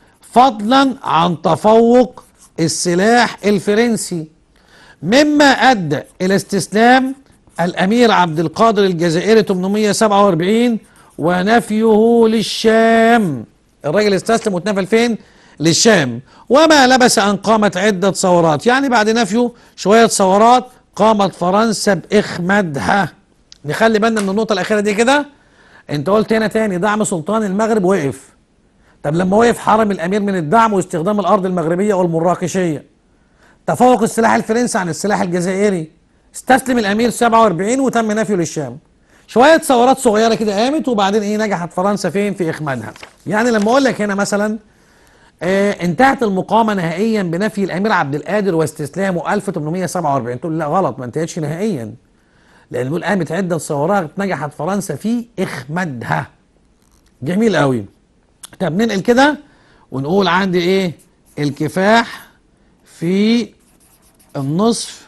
فضلا عن تفوق السلاح الفرنسي مما ادى الى استسلام الامير عبد القادر الجزائري 847 ونفيه للشام الراجل استسلم واتنفى فين للشام وما لبس ان قامت عده ثورات يعني بعد نفيه شويه ثورات قامت فرنسا باخمادها نخلي بالنا من النقطه الاخيره دي كده انت قلت هنا تاني دعم سلطان المغرب وقف طب لما وقف حرم الامير من الدعم واستخدام الارض المغربيه والمراكشيه تفوق السلاح الفرنسي عن السلاح الجزائري استسلم الامير 47 وتم نفيه للشام شويه ثورات صغيره كده قامت وبعدين ايه نجحت فرنسا فين في اخمادها يعني لما اقول لك هنا مثلا آه انتهت المقاومه نهائيا بنفي الامير عبد القادر واستسلامه 1847 تقول لا غلط ما انتهتش نهائيا لان بيقول قامت عده ثورات نجحت فرنسا في اخمادها جميل قوي طب ننقل كده ونقول عندي ايه الكفاح في النصف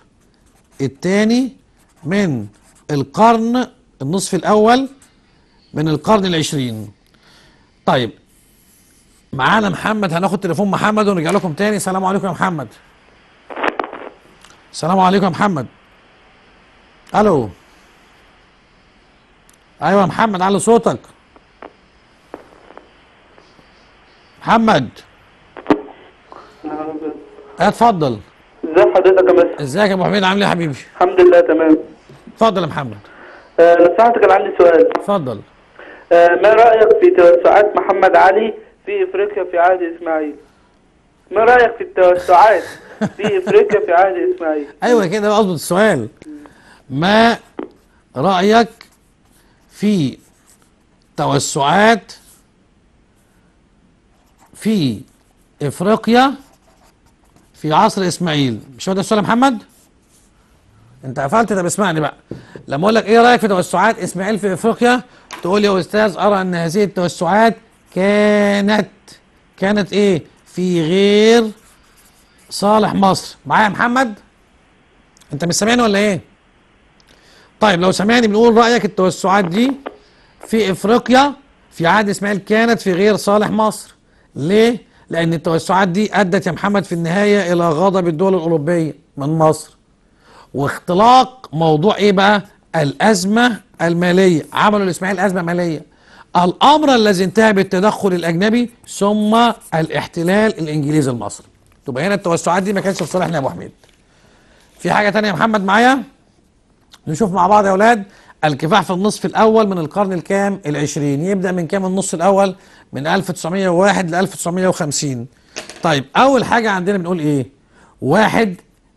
الثاني من القرن النصف الاول من القرن العشرين طيب معانا محمد هناخد تليفون محمد ونرجع لكم تاني السلام عليكم يا محمد السلام عليكم يا محمد الو ايوه يا محمد علي صوتك محمد اتفضل ازي حضرتك يا مستر ازيك يا ابو حميد عامل ايه يا حبيبي الحمد لله تمام اتفضل يا محمد آه، لو سمحت كان عندي سؤال اتفضل آه، ما رأيك في توسعات محمد علي في افريقيا في عهد اسماعيل ما رأيك في التوسعات في افريقيا في عهد اسماعيل ايوه كده اظبط السؤال ما رايك في توسعات في افريقيا في عصر اسماعيل مش هو ده السؤال يا محمد انت قفلت طب اسمعني بقى لما اقول لك ايه رايك في توسعات اسماعيل في افريقيا تقول يا استاذ ارى ان هذه التوسعات كانت كانت ايه في غير صالح مصر معايا يا محمد انت مش سامعني ولا ايه طيب لو سامعني بنقول رايك التوسعات دي في افريقيا في عهد اسماعيل كانت في غير صالح مصر ليه لان التوسعات دي ادت يا محمد في النهايه الى غضب الدول الاوروبيه من مصر واختلاق موضوع ايه بقى الازمه الماليه عملوا لاسماعيل ازمه ماليه الامر الذي انتهى بالتدخل الاجنبي ثم الاحتلال الانجليزي المصري تبقى هنا التوسعات دي ما كانتش في صالحنا يا ابو حميد في حاجه تانية يا محمد معايا نشوف مع بعض يا اولاد الكفاح في النصف الاول من القرن الكام العشرين يبدا من كام النص الاول من 1901 ل 1950 طيب اول حاجه عندنا بنقول ايه واحد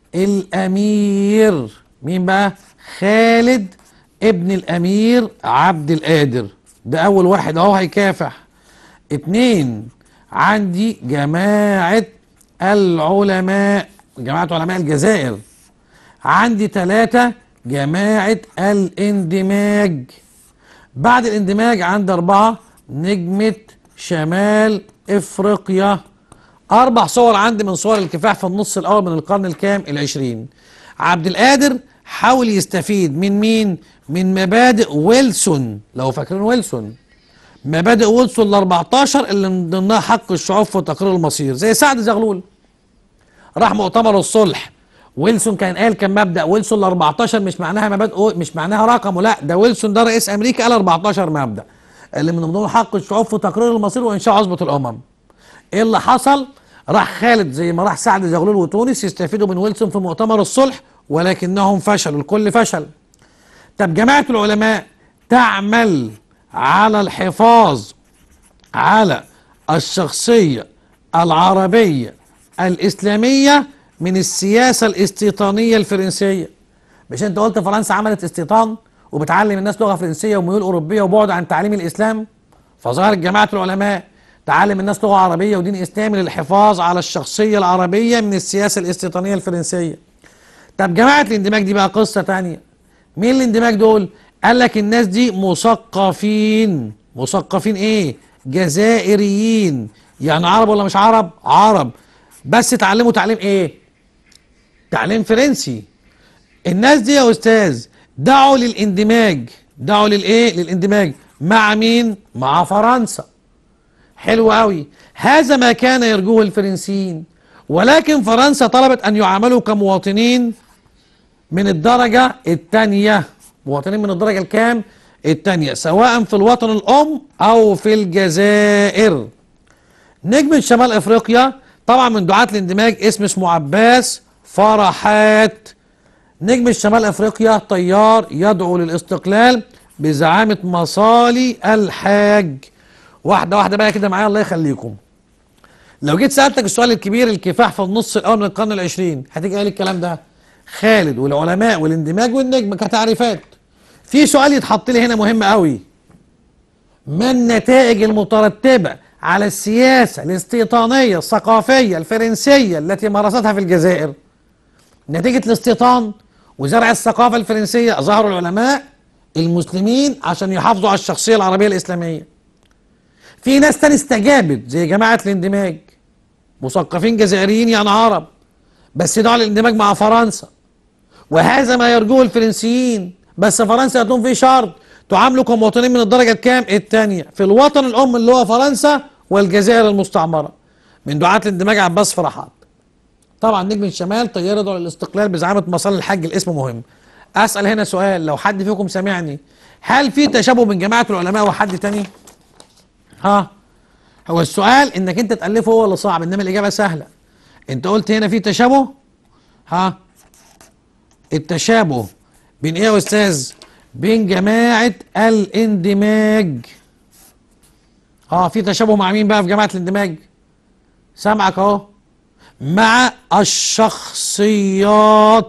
الامير مين بقى خالد ابن الامير عبد القادر ده اول واحد اهو هيكافح اتنين عندي جماعة العلماء جماعة علماء الجزائر عندي ثلاثة جماعة الاندماج بعد الاندماج عندي أربعة نجمة شمال إفريقيا أربع صور عندي من صور الكفاح في النص الأول من القرن الكام العشرين عبد القادر حاول يستفيد من مين من مبادئ ويلسون لو فاكرين ويلسون مبادئ ويلسون ال 14 اللي من ضمنها حق الشعوب في تقرير المصير زي سعد زغلول راح مؤتمر الصلح ويلسون كان قال كان مبدا ويلسون ال 14 مش معناها مبادئ مش معناها رقم لا ده ويلسون ده رئيس امريكا قال 14 مبدا اللي من ضمنهم حق الشعوب في تقرير المصير وانشاء عصبه الامم ايه اللي حصل راح خالد زي ما راح سعد زغلول وتونس يستفيدوا من ويلسون في مؤتمر الصلح ولكنهم فشلوا الكل فشل طب جماعة العلماء تعمل على الحفاظ على الشخصية العربية الإسلامية من السياسة الاستيطانية الفرنسية مش انت قلت فرنسا عملت استيطان وبتعلم الناس لغة فرنسية وميول أوروبية وبعد عن تعليم الإسلام فظهرت جماعة العلماء تعلم الناس لغة عربية ودين إسلامي للحفاظ على الشخصية العربية من السياسة الاستيطانية الفرنسية طب جماعة الاندماج دي بقى قصة تانية مين الاندماج دول قال لك الناس دي مثقفين مثقفين ايه جزائريين يعني عرب ولا مش عرب عرب بس اتعلموا تعليم ايه تعليم فرنسي الناس دي يا استاذ دعوا للاندماج دعوا للايه للاندماج مع مين مع فرنسا حلو قوي هذا ما كان يرجوه الفرنسيين ولكن فرنسا طلبت ان يعاملوا كمواطنين من الدرجة الثانية مواطنين من الدرجة الكام الثانية سواء في الوطن الأم أو في الجزائر نجم شمال أفريقيا طبعا من دعاة الاندماج اسم اسمه عباس فرحات نجم شمال أفريقيا طيار يدعو للاستقلال بزعامة مصالي الحاج واحدة واحدة بقى كده معايا الله يخليكم لو جيت سألتك السؤال الكبير الكفاح في النص الأول من القرن العشرين هتيجي قايل الكلام ده خالد والعلماء والاندماج والنجم كتعريفات في سؤال يتحط لي هنا مهم قوي ما النتائج المترتبة على السياسة الاستيطانية الثقافية الفرنسية التي مارستها في الجزائر نتيجة الاستيطان وزرع الثقافة الفرنسية ظهروا العلماء المسلمين عشان يحافظوا على الشخصية العربية الإسلامية في ناس تاني استجابت زي جماعة الاندماج مثقفين جزائريين يعني عرب بس دعوا للاندماج مع فرنسا وهذا ما يرجوه الفرنسيين بس فرنسا هتكون في شرط تعاملوا كمواطنين من الدرجة الكام الثانية في الوطن الأم اللي هو فرنسا والجزائر المستعمرة من دعاة الاندماج عباس فرحات طبعا نجم الشمال طيار يدعو للاستقلال بزعامة مصالح الحج الاسم مهم أسأل هنا سؤال لو حد فيكم سمعني هل في تشابه بين جماعة العلماء وحد تاني؟ ها هو السؤال انك انت تألفه هو اللي صعب انما الإجابة سهلة انت قلت هنا في تشابه ها التشابه بين ايه يا استاذ بين جماعة الاندماج اه في تشابه مع مين بقى في جماعة الاندماج سامعك اهو مع الشخصيات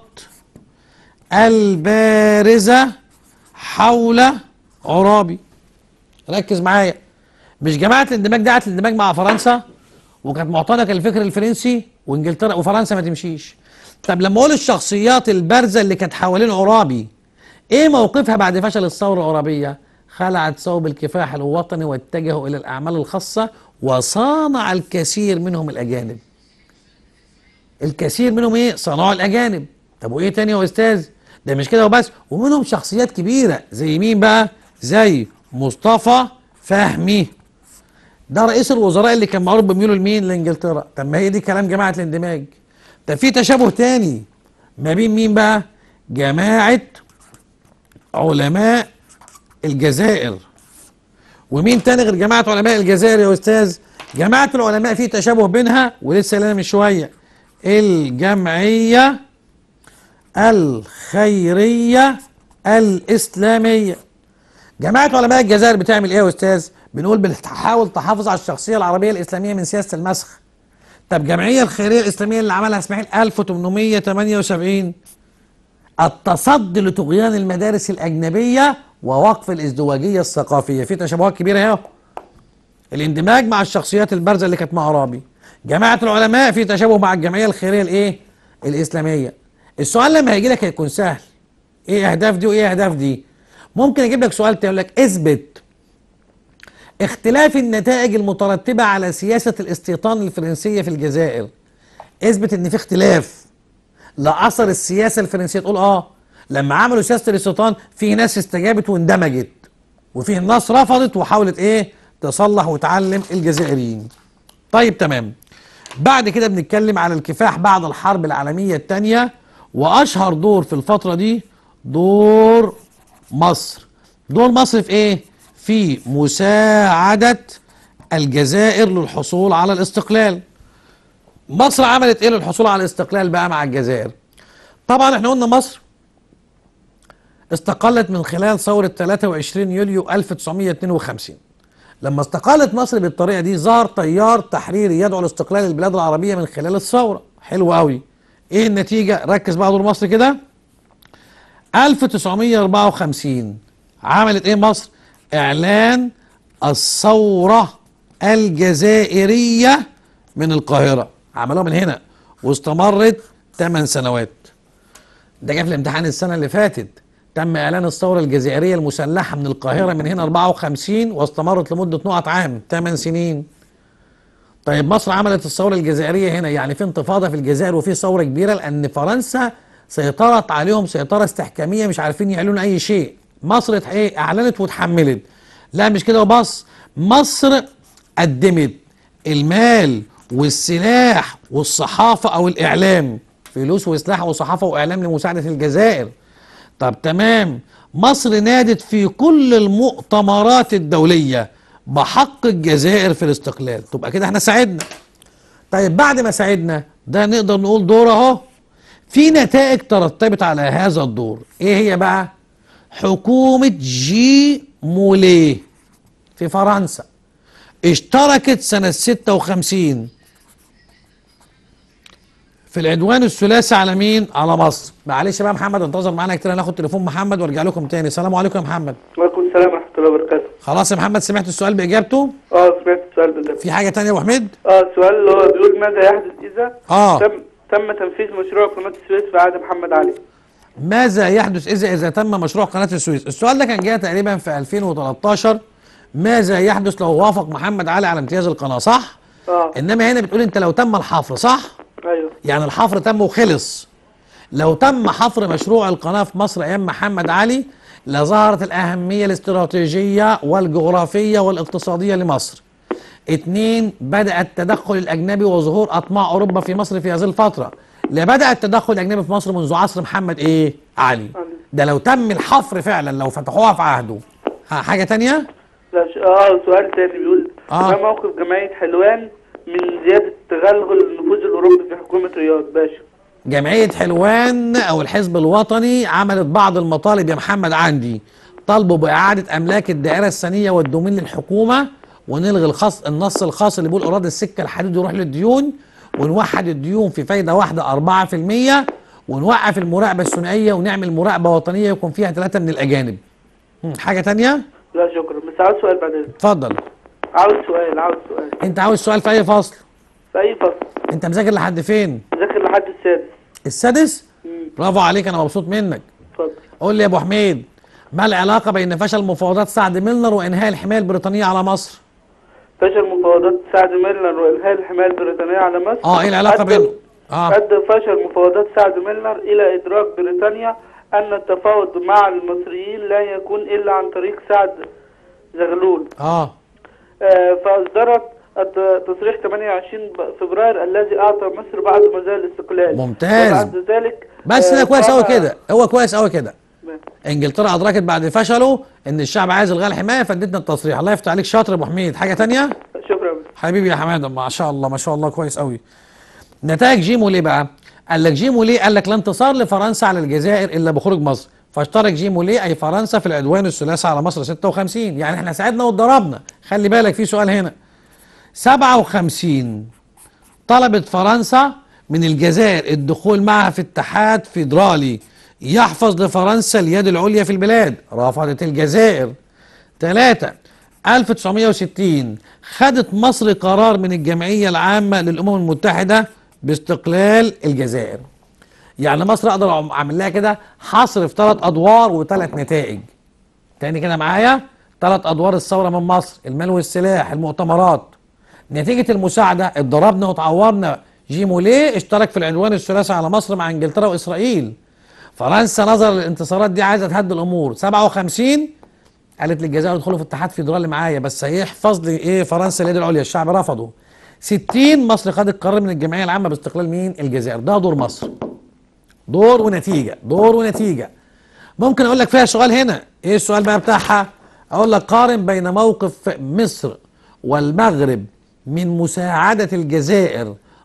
البارزة حول عرابي ركز معايا مش جماعة الاندماج دعت الاندماج مع فرنسا وكانت معتنقة الفكر الفرنسي وانجلترا وفرنسا ما تمشيش طب لما اقول الشخصيات البارزة اللي كانت حوالين عرابي ايه موقفها بعد فشل الثورة العربية خلعت ثوب الكفاح الوطني واتجهوا الى الاعمال الخاصة وصانع الكثير منهم الاجانب الكثير منهم ايه صنعوا الاجانب طب وايه تاني يا استاذ ده مش كده وبس ومنهم شخصيات كبيرة زي مين بقى زي مصطفى فهمي ده رئيس الوزراء اللي كان معروف بميوله لمين لانجلترا طب ما هي دي كلام جماعه الاندماج طب في تشابه تاني ما بين مين بقى جماعه علماء الجزائر ومين تاني غير جماعه علماء الجزائر يا استاذ جماعه العلماء في تشابه بينها ولسه لنا من شويه الجمعيه الخيريه الاسلاميه جماعه علماء الجزائر بتعمل ايه يا استاذ بنقول بتحاول تحافظ على الشخصيه العربيه الاسلاميه من سياسه المسخ طب الجمعيه الخيريه الاسلاميه اللي عملها اسماعيل 1878 التصدي لطغيان المدارس الاجنبيه ووقف الازدواجيه الثقافيه في تشابهات كبيره اهي الاندماج مع الشخصيات البارزه اللي كانت مع عرابي جماعه العلماء في تشابه مع الجمعيه الخيريه الايه الاسلاميه السؤال لما هيجي لك هيكون سهل ايه اهداف دي وايه اهداف دي ممكن اجيب لك سؤال تاني يقول لك اثبت اختلاف النتائج المترتبة على سياسة الاستيطان الفرنسية في الجزائر اثبت ان في اختلاف لأثر السياسة الفرنسية تقول اه لما عملوا سياسة الاستيطان في ناس استجابت واندمجت وفي ناس رفضت وحاولت ايه تصلح وتعلم الجزائريين طيب تمام بعد كده بنتكلم على الكفاح بعد الحرب العالمية الثانية وأشهر دور في الفترة دي دور مصر دور مصر في ايه في مساعدة الجزائر للحصول على الاستقلال مصر عملت ايه للحصول على الاستقلال بقى مع الجزائر طبعا احنا قلنا مصر استقلت من خلال ثورة 23 يوليو 1952 لما استقالت مصر بالطريقة دي ظهر تيار تحريري يدعو لاستقلال البلاد العربية من خلال الثورة حلو قوي ايه النتيجة ركز بقى دور مصر كده 1954 عملت ايه مصر اعلان الثورة الجزائرية من القاهرة عملوها من هنا واستمرت 8 سنوات ده جه في الامتحان السنة اللي فاتت تم إعلان الثورة الجزائرية المسلحة من القاهرة من هنا 54 واستمرت لمدة نقط عام 8 سنين طيب مصر عملت الثورة الجزائرية هنا يعني في انتفاضة في الجزائر وفي ثورة كبيرة لأن فرنسا سيطرت عليهم سيطرة استحكامية مش عارفين يعلنوا أي شيء مصر ات- ايه أعلنت واتحملت لا مش كده وبس مصر قدمت المال والسلاح والصحافة أو الإعلام فلوس وسلاح وصحافة وإعلام لمساعدة الجزائر طب تمام مصر نادت في كل المؤتمرات الدولية بحق الجزائر في الاستقلال تبقى كده احنا ساعدنا طيب بعد ما ساعدنا ده نقدر نقول دور اهو في نتائج ترتبت على هذا الدور ايه هي بقى حكومة جي موليه في فرنسا اشتركت سنة 56 في العدوان الثلاثي على مين؟ على مصر. معلش بقى محمد انتظر معانا كتير هناخد تليفون محمد وارجع لكم تاني. السلام عليكم يا محمد. وعليكم السلام ورحمة الله وبركاته خلاص يا محمد سمعت السؤال باجابته؟ اه سمعت السؤال بالله في حاجة تانية يا ابو حميد؟ اه السؤال اللي هو بيقول ماذا يحدث إذا اه تم تم تنفيذ مشروع قناة السويس في عهد محمد علي ماذا يحدث اذا اذا تم مشروع قناة السويس؟ السؤال ده كان جاي تقريبا في 2013 ماذا يحدث لو وافق محمد علي على امتياز القناة صح؟ اه انما هنا بتقول انت لو تم الحفر صح؟ ايوه يعني الحفر تم وخلص لو تم حفر مشروع القناة في مصر أيام محمد علي لظهرت الأهمية الاستراتيجية والجغرافية والاقتصادية لمصر اتنين بدأ التدخل الأجنبي وظهور أطماع أوروبا في مصر في هذه الفترة لا بدأ التدخل الأجنبي في مصر منذ عصر محمد إيه؟ علي ده لو تم الحفر فعلا لو فتحوها في عهده ها حاجة تانية؟ لا ش... اه سؤال تاني بيقول آه. ما موقف جمعية حلوان من زيادة تغلغل النفوذ الأوروبي في حكومة رياض باشا جمعية حلوان أو الحزب الوطني عملت بعض المطالب يا محمد عندي طالبوا بإعادة أملاك الدائرة السنية والدومين للحكومة ونلغي الخاص النص الخاص اللي بيقول إيراد السكة الحديد يروح للديون ونوحد الديون في فايدة واحدة 4% ونوقف المراقبة الثنائية ونعمل مراقبة وطنية يكون فيها ثلاثة من الأجانب هم، حاجة تانية؟ لا شكرا بس عاوز سؤال بعدين اتفضل عاوز سؤال عاوز سؤال أنت عاوز سؤال في أي فصل؟ في أي فصل أنت مذاكر لحد فين؟ ذاكر لحد السادس السادس؟ مم. برافو عليك أنا مبسوط منك اتفضل قول لي يا ابو حميد ما العلاقه بين فشل مفاوضات سعد ميلنر وانهاء الحمايه البريطانيه على مصر فشل مفاوضات سعد ميلنر وإنهاء الحماية البريطانية على مصر اه ايه العلاقه أدى- بينهم اه أدى فشل مفاوضات سعد ميلنر إلى إدراك بريطانيا أن التفاوض مع المصريين لا يكون إلا عن طريق سعد زغلول اه آه، فأصدرت الت- تصريح 28 ب- فبراير الذي أعطى مصر بعد ما زال الاستقلال ممتاز. وبعد ذلك بس آه، ده كويس قوي قام- كده هو كويس قوي كده انجلترا ادركت بعد فشله ان الشعب عايز الغاء الحمايه فادتنا التصريح الله يفتح عليك شاطر يا ابو حميد حاجه تانية شكرا حبيبي يا حماده ما شاء الله ما شاء الله كويس قوي نتائج جيمو ليه بقى قال لك جيمو ليه قال لك لا انتصار لفرنسا على الجزائر الا بخروج مصر فاشترك جيمو ليه اي فرنسا في العدوان الثلاثي على مصر 56 يعني احنا ساعدنا واتضربنا خلي بالك في سؤال هنا 57 طلبت فرنسا من الجزائر الدخول معها في اتحاد فيدرالي يحفظ لفرنسا اليد العليا في البلاد رفضت الجزائر ثلاثة 1960 خدت مصر قرار من الجمعية العامة للأمم المتحدة باستقلال الجزائر يعني مصر اقدر اعمل لها كده حصر في ثلاث ادوار وثلاث نتائج تاني كده معايا ثلاث ادوار الثوره من مصر المال والسلاح المؤتمرات نتيجه المساعده اتضربنا وتعورنا جيموليه اشترك في العدوان الثلاثي على مصر مع انجلترا واسرائيل فرنسا نظرا للانتصارات دي عايزه تهدي الامور 57 قالت للجزائر ادخلوا في اتحاد فيدرالي معايا بس هيحفظ لي ايه فرنسا اليد العليا الشعب رفضه 60 مصر خدت قرار من الجمعيه العامه باستقلال مين الجزائر ده دور مصر دور ونتيجه دور ونتيجه ممكن اقول لك فيها سؤال هنا ايه السؤال بقى بتاعها اقول لك قارن بين موقف مصر والمغرب من مساعده الجزائر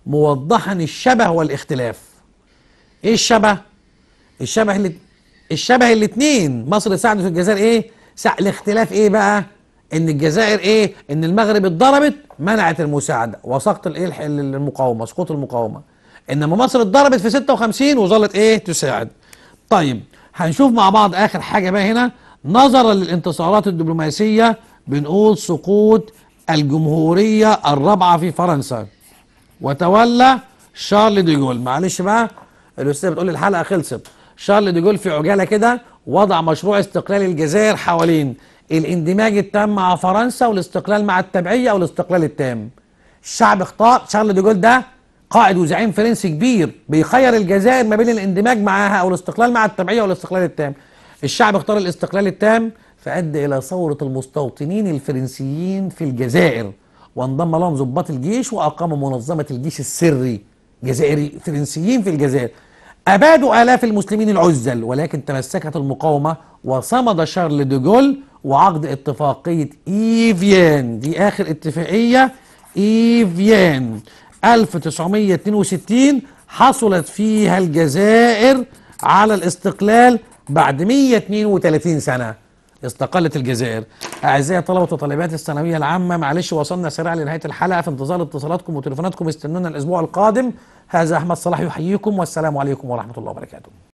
موضحا الشبه والاختلاف ايه الشبه الشبه اللي الشبه الاثنين مصر ساعدت الجزائر ايه سع... الاختلاف ايه بقى ان الجزائر ايه ان المغرب اتضربت منعت المساعده وسقط الايه الح- المقاومه سقوط المقاومه انما مصر اتضربت في 56 وظلت ايه تساعد طيب هنشوف مع بعض اخر حاجه بقى هنا نظرا للانتصارات الدبلوماسيه بنقول سقوط الجمهوريه الرابعه في فرنسا وتولى شارل ديجول معلش بقى الاستاذ بتقول لي الحلقه خلصت شارل ديجول في عجاله كده وضع مشروع استقلال الجزائر حوالين الاندماج التام مع فرنسا والاستقلال مع التبعيه او الاستقلال التام الشعب اختار شارل ديجول ده قائد وزعيم فرنسي كبير بيخير الجزائر ما بين الاندماج معاها او الاستقلال مع التبعيه والاستقلال التام الشعب اختار الاستقلال التام فادى الى ثوره المستوطنين الفرنسيين في الجزائر وانضم لهم ضباط الجيش واقاموا منظمه الجيش السري جزائري فرنسيين في الجزائر ابادوا الاف المسلمين العزل ولكن تمسكت المقاومه وصمد شارل ديجول وعقد اتفاقيه ايفيان دي اخر اتفاقيه ايفيان 1962 حصلت فيها الجزائر على الاستقلال بعد 132 سنه استقلت الجزائر اعزائي طلبه وطالبات الثانويه العامه معلش وصلنا سريعا لنهايه الحلقه في انتظار اتصالاتكم وتليفوناتكم استنونا الاسبوع القادم هذا احمد صلاح يحييكم والسلام عليكم ورحمه الله وبركاته